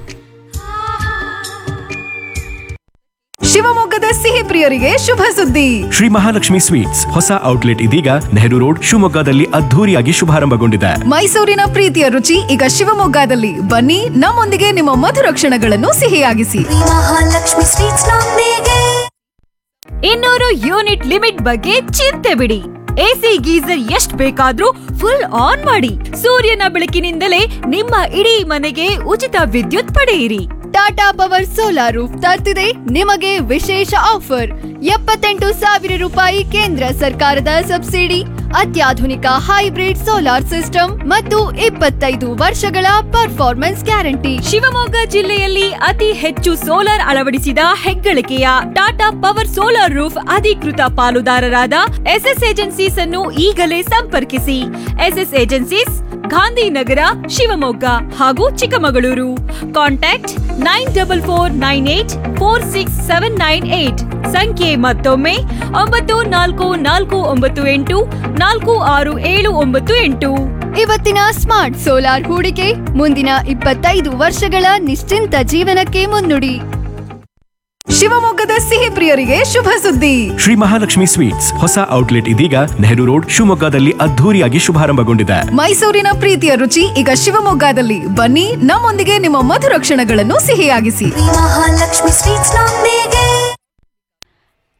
ಶಿವಮೊಗ್ಗದ ಸಿಹಿ ಪ್ರಿಯರಿಗೆ ಶುಭ ಸುದ್ದಿ ಶ್ರೀ ಮಹಾಲಕ್ಷ್ಮಿ ಸ್ವೀಟ್ಸ್ ಹೊಸ ಔಟ್ಲೆಟ್ ಇದೀಗ ನೆಹರು ರೋಡ್ ಶಿವಮೊಗ್ಗದಲ್ಲಿ ಅದ್ಧೂರಿಯಾಗಿ ಶುಭಾರಂಭಗೊಂಡಿದೆ ಮೈಸೂರಿನ ಪ್ರೀತಿಯ ರುಚಿ ಈಗ ಶಿವಮೊಗ್ಗದಲ್ಲಿ ಬನ್ನಿ ನಮ್ಮೊಂದಿಗೆ ನಿಮ್ಮ ಮಧುರ ಕ್ಷಣಗಳನ್ನು ಸಿಹಿಯಾಗಿಸಿ ಇನ್ನೂರು ಯೂನಿಟ್ ಲಿಮಿಟ್ ಬಗ್ಗೆ ಚಿಂತೆ ಬಿಡಿ ಎಸಿ ಗೀಸರ್ ಎಷ್ಟ್ ಬೇಕಾದ್ರೂ ಫುಲ್ ಆನ್ ಮಾಡಿ ಸೂರ್ಯನ ಬೆಳಕಿನಿಂದಲೇ ನಿಮ್ಮ ಇಡೀ ಮನೆಗೆ ಉಚಿತ ವಿದ್ಯುತ್ ಪಡೆಯಿರಿ ಟಾಟಾ ಪವರ್ ಸೋಲಾರ್ ರೂಫ್ ತರ್ತಿದೆ ನಿಮಗೆ ವಿಶೇಷ ಆಫರ್ ಎಪ್ಪತ್ತೆಂಟು ಸಾವಿರ ರೂಪಾಯಿ ಕೇಂದ್ರ ಸರ್ಕಾರದ ಸಬ್ಸಿಡಿ ಅತ್ಯಾಧುನಿಕ ಹೈಬ್ರಿಡ್ ಸೋಲಾರ್ ಸಿಸ್ಟಮ್ ಮತ್ತು ಇಪ್ಪತ್ತೈದು ವರ್ಷಗಳ ಪರ್ಫಾರ್ಮೆನ್ಸ್ ಗ್ಯಾರಂಟಿ ಶಿವಮೊಗ್ಗ ಜಿಲ್ಲೆಯಲ್ಲಿ ಅತಿ ಹೆಚ್ಚು ಸೋಲಾರ್ ಅಳವಡಿಸಿದ ಹೆಗ್ಗಳಿಕೆಯ ಟಾಟಾ ಪವರ್ ಸೋಲಾರ್ ರೂಫ್ ಅಧಿಕೃತ ಪಾಲುದಾರರಾದ ಎಸ್ಎಸ್ ಏಜೆನ್ಸೀಸ್ ಅನ್ನು ಈಗಲೇ ಸಂಪರ್ಕಿಸಿ ಎಸ್ಎಸ್ ಏಜೆನ್ಸೀಸ್ ಗಾಂಧಿನಗರ ಶಿವಮೊಗ್ಗ ಹಾಗೂ Chikkamagaluru contact nine double four nine eight four six seven nine eight ಸಂಖ್ಯೆ ಮತ್ತೊಮ್ಮೆ ಒಂಬತ್ತು ನಾಲ್ಕು ನಾಲ್ಕು ಒಂಬತ್ತು ಎಂಟು ನಾಲ್ಕು ಆರು ಏಳು ಒಂಬತ್ತು ಎಂಟು ಇವತ್ತಿನ ಸ್ಮಾರ್ಟ್ ಸೋಲಾರ್ ಹೂಡಿಕೆ ಮುಂದಿನ ಇಪ್ಪತ್ತೈದು ವರ್ಷಗಳ ನಿಶ್ಚಿಂತ ಜೀವನಕ್ಕೆ ಮುನ್ನುಡಿ ಶಿವಮೊಗ್ಗದ ಸಿಹಿ ಪ್ರಿಯರಿಗೆ ಶುಭ ಸುದ್ದಿ ಶ್ರೀ ಮಹಾಲಕ್ಷ್ಮಿ ಸ್ವೀಟ್ಸ್ ಹೊಸ ಔಟ್ಲೆಟ್ ಇದೀಗ ನೆಹರು ರೋಡ್ ಶಿವಮೊಗ್ಗದಲ್ಲಿ ಅದ್ಧೂರಿಯಾಗಿ ಶುಭಾರಂಭಗೊಂಡಿದೆ ಮೈಸೂರಿನ ಪ್ರೀತಿಯ ರುಚಿ ಈಗ ಶಿವಮೊಗ್ಗದಲ್ಲಿ ಬನ್ನಿ ನಮ್ಮೊಂದಿಗೆ ನಿಮ್ಮ ಮಧುರ ಕ್ಷಣಗಳನ್ನು ಸಿಹಿಯಾಗಿಸಿ ಹಾಯ್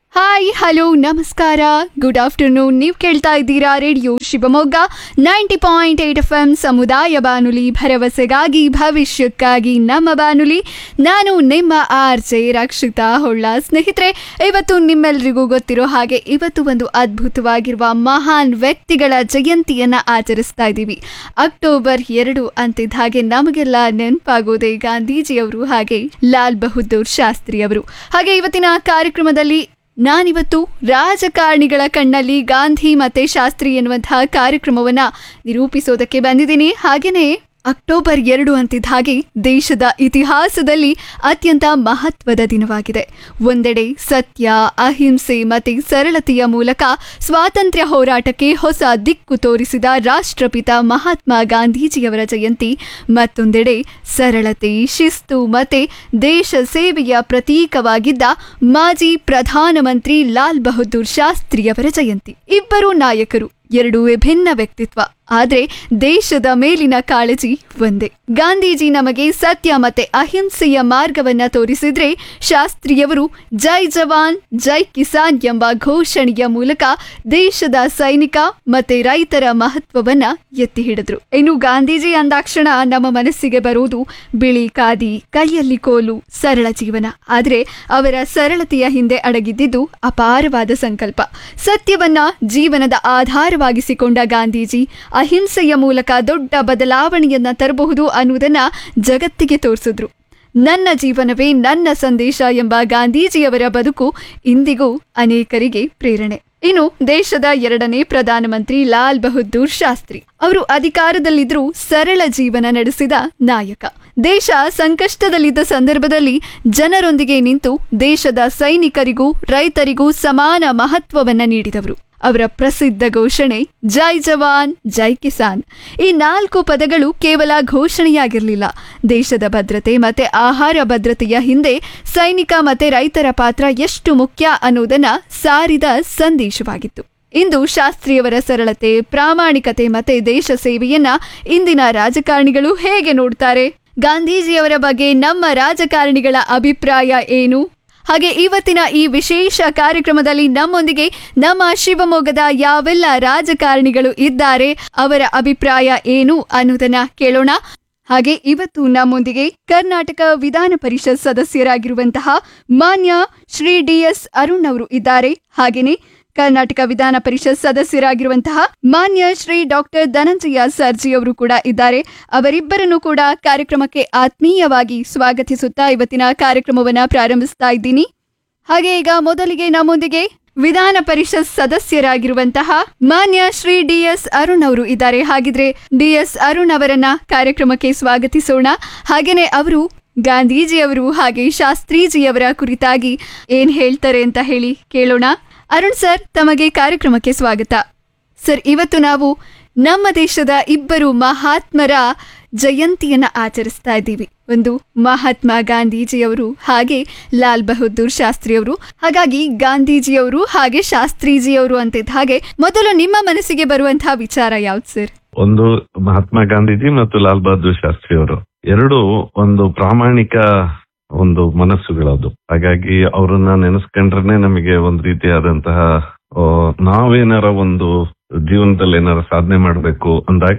ಹಾಯ್ ಹಲೋ ನಮಸ್ಕಾರ ಗುಡ್ ಆಫ್ಟರ್ನೂನ್ ನೀವು ಕೇಳ್ತಾ ಇದ್ದೀರಾ radio Shivamogga ninety point eight F M ಸಮುದಾಯ ಬಾನುಲಿ ಭರವಸೆಗಾಗಿ ಭವಿಷ್ಯಕ್ಕಾಗಿ ನಮ್ಮ ಬಾನುಲಿ ನಾನು ನಿಮ್ಮ ಆರ್ ಜೆ ರಕ್ಷಿತಾ ಹೊಳ್ಳ ಸ್ನೇಹಿತರೆ ಇವತ್ತು ನಿಮ್ಮೆಲ್ರಿಗೂ ಗೊತ್ತಿರೋ ಹಾಗೆ ಇವತ್ತು ಒಂದು ಅದ್ಭುತವಾಗಿರುವ ಮಹಾನ್ ವ್ಯಕ್ತಿಗಳ ಜಯಂತಿಯನ್ನ ಆಚರಿಸ್ತಾ ಇದ್ದೀವಿ ಅಕ್ಟೋಬರ್ ಎರಡು ಅಂತಿದ್ದ ಹಾಗೆ ನಮಗೆಲ್ಲ ನೆನಪಾಗೋದೇ ಗಾಂಧೀಜಿಯವರು ಹಾಗೆ ಲಾಲ್ ಬಹದ್ದೂರ್ ಶಾಸ್ತ್ರಿ ಅವರು ಹಾಗೆ ಇವತ್ತಿನ ಕಾರ್ಯಕ್ರಮದಲ್ಲಿ ನಾನಿವತ್ತು ರಾಜಕಾರಣಿಗಳ ಕಣ್ಣಲ್ಲಿ ಗಾಂಧಿ ಮತ್ತೆ ಶಾಸ್ತ್ರಿ ಎನ್ನುವಂತಹ ಕಾರ್ಯಕ್ರಮವನ್ನ ನಿರೂಪಿಸೋದಕ್ಕೆ ಬಂದಿದ್ದೀನಿ ಹಾಗೇನೆ ಅಕ್ಟೋಬರ್ ಎರಡು ಅಂತಿದ್ದ ಹಾಗೆ ದೇಶದ ಇತಿಹಾಸದಲ್ಲಿ ಅತ್ಯಂತ ಮಹತ್ವದ ದಿನವಾಗಿದೆ ಒಂದೆಡೆ ಸತ್ಯ ಅಹಿಂಸೆ ಮತ್ತೆ ಸರಳತೆಯ ಮೂಲಕ ಸ್ವಾತಂತ್ರ್ಯ ಹೋರಾಟಕ್ಕೆ ಹೊಸ ದಿಕ್ಕು ತೋರಿಸಿದ ರಾಷ್ಟ್ರಪಿತ ಮಹಾತ್ಮ ಗಾಂಧೀಜಿಯವರ ಜಯಂತಿ ಮತ್ತೊಂದೆಡೆ ಸರಳತೆ ಶಿಸ್ತು ಮತ್ತೆ ದೇಶ ಸೇವೆಯ ಪ್ರತೀಕವಾಗಿದ್ದ ಮಾಜಿ ಪ್ರಧಾನಮಂತ್ರಿ ಲಾಲ್ ಬಹದ್ದೂರ್ ಶಾಸ್ತ್ರಿಯವರ ಜಯಂತಿ ಇಬ್ಬರು ನಾಯಕರು ಎರಡು ವಿಭಿನ್ನ ವ್ಯಕ್ತಿತ್ವ ಆದರೆ ದೇಶದ ಮೇಲಿನ ಕಾಳಜಿ ಒಂದೇ ಗಾಂಧೀಜಿ ನಮಗೆ ಸತ್ಯ ಮತ್ತೆ ಅಹಿಂಸೆಯ ಮಾರ್ಗವನ್ನ ತೋರಿಸಿದ್ರೆ ಶಾಸ್ತ್ರಿಯವರು ಜೈ ಜವಾನ್ ಜೈ ಕಿಸಾನ್ ಎಂಬ ಘೋಷಣೆಯ ಮೂಲಕ ದೇಶದ ಸೈನಿಕ ಮತ್ತೆ ರೈತರ ಮಹತ್ವವನ್ನ ಎತ್ತಿ ಹಿಡಿದ್ರು ಇನ್ನು ಗಾಂಧೀಜಿ ಅಂದಾಕ್ಷಣ ನಮ್ಮ ಮನಸ್ಸಿಗೆ ಬರುವುದು ಬಿಳಿ ಕಾದಿ ಕೈಯಲ್ಲಿ ಕೋಲು ಸರಳ ಜೀವನ ಆದರೆ ಅವರ ಸರಳತೆಯ ಹಿಂದೆ ಅಡಗಿದ್ದಿದ್ದು ಅಪಾರವಾದ ಸಂಕಲ್ಪ ಸತ್ಯವನ್ನ ಜೀವನದ ಆಧಾರವಾಗಿಸಿಕೊಂಡ ಗಾಂಧೀಜಿ ಅಹಿಂಸೆಯ ಮೂಲಕ ದೊಡ್ಡ ಬದಲಾವಣೆಯನ್ನ ತರಬಹುದು ಅನ್ನುವುದನ್ನ ಜಗತ್ತಿಗೆ ತೋರಿಸಿದ್ರು ನನ್ನ ಜೀವನವೇ ನನ್ನ ಸಂದೇಶ ಎಂಬ ಗಾಂಧೀಜಿಯವರ ಬದುಕು ಇಂದಿಗೂ ಅನೇಕರಿಗೆ ಪ್ರೇರಣೆ ಇನ್ನು ದೇಶದ ಎರಡನೇ ಪ್ರಧಾನಮಂತ್ರಿ ಲಾಲ್ ಬಹದ್ದೂರ್ ಶಾಸ್ತ್ರಿ ಅವರು ಅಧಿಕಾರದಲ್ಲಿದ್ದರೂ ಸರಳ ಜೀವನ ನಡೆಸಿದ ನಾಯಕ ದೇಶ ಸಂಕಷ್ಟದಲ್ಲಿದ್ದ ಸಂದರ್ಭದಲ್ಲಿ ಜನರೊಂದಿಗೆ ನಿಂತು ದೇಶದ ಸೈನಿಕರಿಗೂ ರೈತರಿಗೂ ಸಮಾನ ಮಹತ್ವವನ್ನ ನೀಡಿದವರು ಅವರ ಪ್ರಸಿದ್ಧ ಘೋಷಣೆ ಜೈ ಜವಾನ್ ಜೈ ಕಿಸಾನ್ ಈ ನಾಲ್ಕು ಪದಗಳು ಕೇವಲ ಘೋಷಣೆಯಾಗಿರಲಿಲ್ಲ ದೇಶದ ಭದ್ರತೆ ಮತ್ತೆ ಆಹಾರ ಭದ್ರತೆಯ ಹಿಂದೆ ಸೈನಿಕ ಮತ್ತೆ ರೈತರ ಪಾತ್ರ ಎಷ್ಟು ಮುಖ್ಯ ಅನ್ನೋದನ್ನ ಸಾರಿದ ಸಂದೇಶವಾಗಿತ್ತು ಇಂದು ಶಾಸ್ತ್ರಿಯವರ ಸರಳತೆ ಪ್ರಾಮಾಣಿಕತೆ ಮತ್ತೆ ದೇಶ ಸೇವೆಯನ್ನ ಇಂದಿನ ರಾಜಕಾರಣಿಗಳು ಹೇಗೆ ನೋಡ್ತಾರೆ ಗಾಂಧೀಜಿಯವರ ಬಗ್ಗೆ ನಮ್ಮ ರಾಜಕಾರಣಿಗಳ ಅಭಿಪ್ರಾಯ ಏನು ಹಾಗೆ ಇವತ್ತಿನ ಈ ವಿಶೇಷ ಕಾರ್ಯಕ್ರಮದಲ್ಲಿ ನಮ್ಮೊಂದಿಗೆ ನಮ್ಮ ಶಿವಮೊಗ್ಗದ ಯಾವೆಲ್ಲ ರಾಜಕಾರಣಿಗಳು ಇದ್ದಾರೆ ಅವರ ಅಭಿಪ್ರಾಯ ಏನು ಅನ್ನೋದನ್ನ ಕೇಳೋಣ ಹಾಗೆ ಇವತ್ತು ನಮ್ಮೊಂದಿಗೆ ಕರ್ನಾಟಕ ವಿಧಾನ ಪರಿಷತ್ ಸದಸ್ಯರಾಗಿರುವಂತಹ ಮಾನ್ಯ ಶ್ರೀ ಡಿ ಎಸ್ ಅರುಣ್ ಅವರು ಇದ್ದಾರೆ ಹಾಗೇನೆ ಕರ್ನಾಟಕ ವಿಧಾನ ಪರಿಷತ್ ಸದಸ್ಯರಾಗಿರುವಂತಹ ಮಾನ್ಯ ಶ್ರೀ ಡಾಕ್ಟರ್ ಧನಂಜಯ ಸರ್ಜಿ ಅವರು ಕೂಡ ಇದ್ದಾರೆ ಅವರಿಬ್ಬರನ್ನು ಕೂಡ ಕಾರ್ಯಕ್ರಮಕ್ಕೆ ಆತ್ಮೀಯವಾಗಿ ಸ್ವಾಗತಿಸುತ್ತಾ ಇವತ್ತಿನ ಕಾರ್ಯಕ್ರಮವನ್ನ ಪ್ರಾರಂಭಿಸ್ತಾ ಇದ್ದೀನಿ ಹಾಗೆ ಈಗ ಮೊದಲಿಗೆ ನಮ್ಮೊಂದಿಗೆ ವಿಧಾನ ಪರಿಷತ್ ಸದಸ್ಯರಾಗಿರುವಂತಹ ಮಾನ್ಯ ಶ್ರೀ ಡಿ ಎಸ್ ಅರುಣ್ ಅವರು ಇದ್ದಾರೆ ಹಾಗಿದ್ರೆ ಡಿ ಎಸ್ ಅರುಣ್ ಅವರನ್ನ ಕಾರ್ಯಕ್ರಮಕ್ಕೆ ಸ್ವಾಗತಿಸೋಣ ಹಾಗೇನೆ ಅವರು ಗಾಂಧೀಜಿಯವರು ಹಾಗೆ ಶಾಸ್ತ್ರೀಜಿಯವರ ಕುರಿತಾಗಿ ಏನ್ ಹೇಳ್ತಾರೆ ಅಂತ ಹೇಳಿ ಕೇಳೋಣ ಅರುಣ್ ಸರ್ ತಮಗೆ ಕಾರ್ಯಕ್ರಮಕ್ಕೆ ಸ್ವಾಗತ ಸರ್ ಇವತ್ತು ನಾವು ನಮ್ಮ ದೇಶದ ಇಬ್ಬರು ಮಹಾತ್ಮರ ಜಯಂತಿಯನ್ನ ಆಚರಿಸ್ತಾ ಇದ್ದೀವಿ ಒಂದು ಮಹಾತ್ಮ ಗಾಂಧೀಜಿಯವರು ಹಾಗೆ ಲಾಲ್ ಬಹದ್ದೂರ್ ಶಾಸ್ತ್ರಿಯವರು ಹಾಗಾಗಿ ಗಾಂಧೀಜಿಯವರು ಹಾಗೆ ಶಾಸ್ತ್ರೀಜಿಯವರು ಅಂತಿದ್ದ ಹಾಗೆ ಮೊದಲು ನಿಮ್ಮ ಮನಸ್ಸಿಗೆ ಬರುವಂತಹ ವಿಚಾರ ಯಾವ್ದು ಸರ್ ಒಂದು ಮಹಾತ್ಮ ಗಾಂಧೀಜಿ ಮತ್ತು ಲಾಲ್ ಬಹದ್ದೂರ್ ಶಾಸ್ತ್ರಿ ಅವರು ಎರಡು ಒಂದು ಪ್ರಾಮಾಣಿಕ ಒಂದು ಮನಸ್ಸುಗಳದು ಹಾಗಾಗಿ ಅವ್ರನ್ನ ನೆನೆಸ್ಕೊಂಡ್ರೆ ನಮಗೆ ಒಂದ್ ರೀತಿಯಾದಂತಹ ಆ, ನಾವೇನಾರ ಒಂದು ಜೀವನದಲ್ಲಿ ಏನಾರ ಸಾಧನೆ ಮಾಡ್ಬೇಕು ಅಂದಾಗ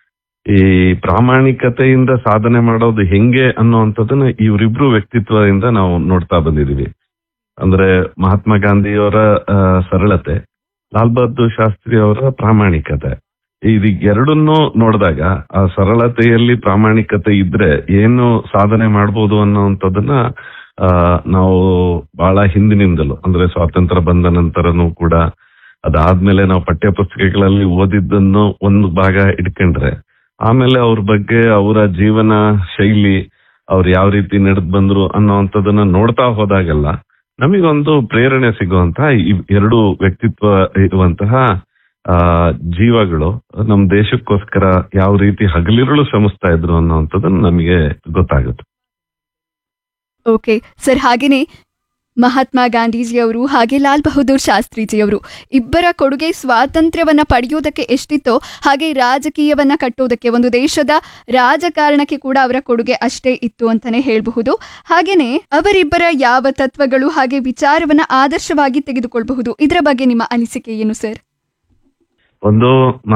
ಈ ಪ್ರಾಮಾಣಿಕತೆಯಿಂದ ಸಾಧನೆ ಮಾಡೋದು ಹೆಂಗೆ ಅನ್ನುವಂಥದ್ದನ್ನ ಇವರಿಬ್ರು ವ್ಯಕ್ತಿತ್ವದಿಂದ ನಾವು ನೋಡ್ತಾ ಬಂದಿದೀವಿ ಅಂದ್ರೆ ಮಹಾತ್ಮ ಗಾಂಧಿಯವರ ಆ, ಸರಳತೆ ಲಾಲ್ ಬಹದ್ದೂರ್ ಶಾಸ್ತ್ರಿ ಅವರ ಪ್ರಾಮಾಣಿಕತೆ ಇದು ಎರಡನ್ನೂ ನೋಡಿದಾಗ ಆ ಸರಳತೆಯಲ್ಲಿ ಪ್ರಾಮಾಣಿಕತೆ ಇದ್ರೆ ಏನು ಸಾಧನೆ ಮಾಡ್ಬೋದು ಅನ್ನೋಂಥದ್ದನ್ನ ಆ, ನಾವು ಬಹಳ ಹಿಂದಿನಿಂದಲೂ ಅಂದ್ರೆ ಸ್ವಾತಂತ್ರ್ಯ ಬಂದ ನಂತರನೂ ಕೂಡ ಅದಾದ್ಮೇಲೆ ನಾವು ಪಠ್ಯ ಪುಸ್ತಕಗಳಲ್ಲಿ ಓದಿದ್ದನ್ನು ಒಂದು ಭಾಗ ಇಟ್ಕೊಂಡ್ರೆ ಆಮೇಲೆ ಅವ್ರ ಬಗ್ಗೆ ಅವರ ಜೀವನ ಶೈಲಿ ಅವ್ರು ಯಾವ ರೀತಿ ನಡೆದ್ ಬಂದ್ರು ಅನ್ನೋವಂಥದ್ದನ್ನ ನೋಡ್ತಾ ಹೋದಾಗೆಲ್ಲ ನಮಗೊಂದು ಪ್ರೇರಣೆ ಸಿಗುವಂತಹ ಈ ಎರಡು ವ್ಯಕ್ತಿತ್ವ ಇರುವಂತಹ ಆ ಜೀವಗಳು ನಮ್ಮ ದೇಶಕ್ಕೋಸ್ಕರ ಯಾವ ರೀತಿ ಹಗಲಿರುಳು ಶ್ರಮಿಸ್ತಾ ಇದ್ರು ಅನ್ನೋವಂಥದ್ದನ್ನ ನಮಗೆ ಗೊತ್ತಾಗುತ್ತೆ ಓಕೆ ಸರ್ ಹಾಗೇನೆ ಮಹಾತ್ಮ ಗಾಂಧೀಜಿಯವರು ಹಾಗೆ ಲಾಲ್ ಬಹದ್ದೂರ್ ಶಾಸ್ತ್ರೀಜಿಯವರು ಇಬ್ಬರ ಕೊಡುಗೆ ಸ್ವಾತಂತ್ರ್ಯವನ್ನ ಪಡೆಯೋದಕ್ಕೆ ಎಷ್ಟಿತ್ತೋ ಹಾಗೆ ರಾಜಕೀಯವನ್ನ ಕಟ್ಟೋದಕ್ಕೆ ಒಂದು ದೇಶದ ರಾಜಕಾರಣಕ್ಕೆ ಕೂಡ ಅವರ ಕೊಡುಗೆ ಅಷ್ಟೇ ಇತ್ತು ಅಂತಾನೆ ಹೇಳಬಹುದು ಹಾಗೇನೆ ಅವರಿಬ್ಬರ ಯಾವ ತತ್ವಗಳು ಹಾಗೆ ವಿಚಾರವನ್ನ ಆದರ್ಶವಾಗಿ ತೆಗೆದುಕೊಳ್ಳಬಹುದು ಇದರ ಬಗ್ಗೆ ನಿಮ್ಮ ಅನಿಸಿಕೆ ಏನು ಸರ್ ಒಂದು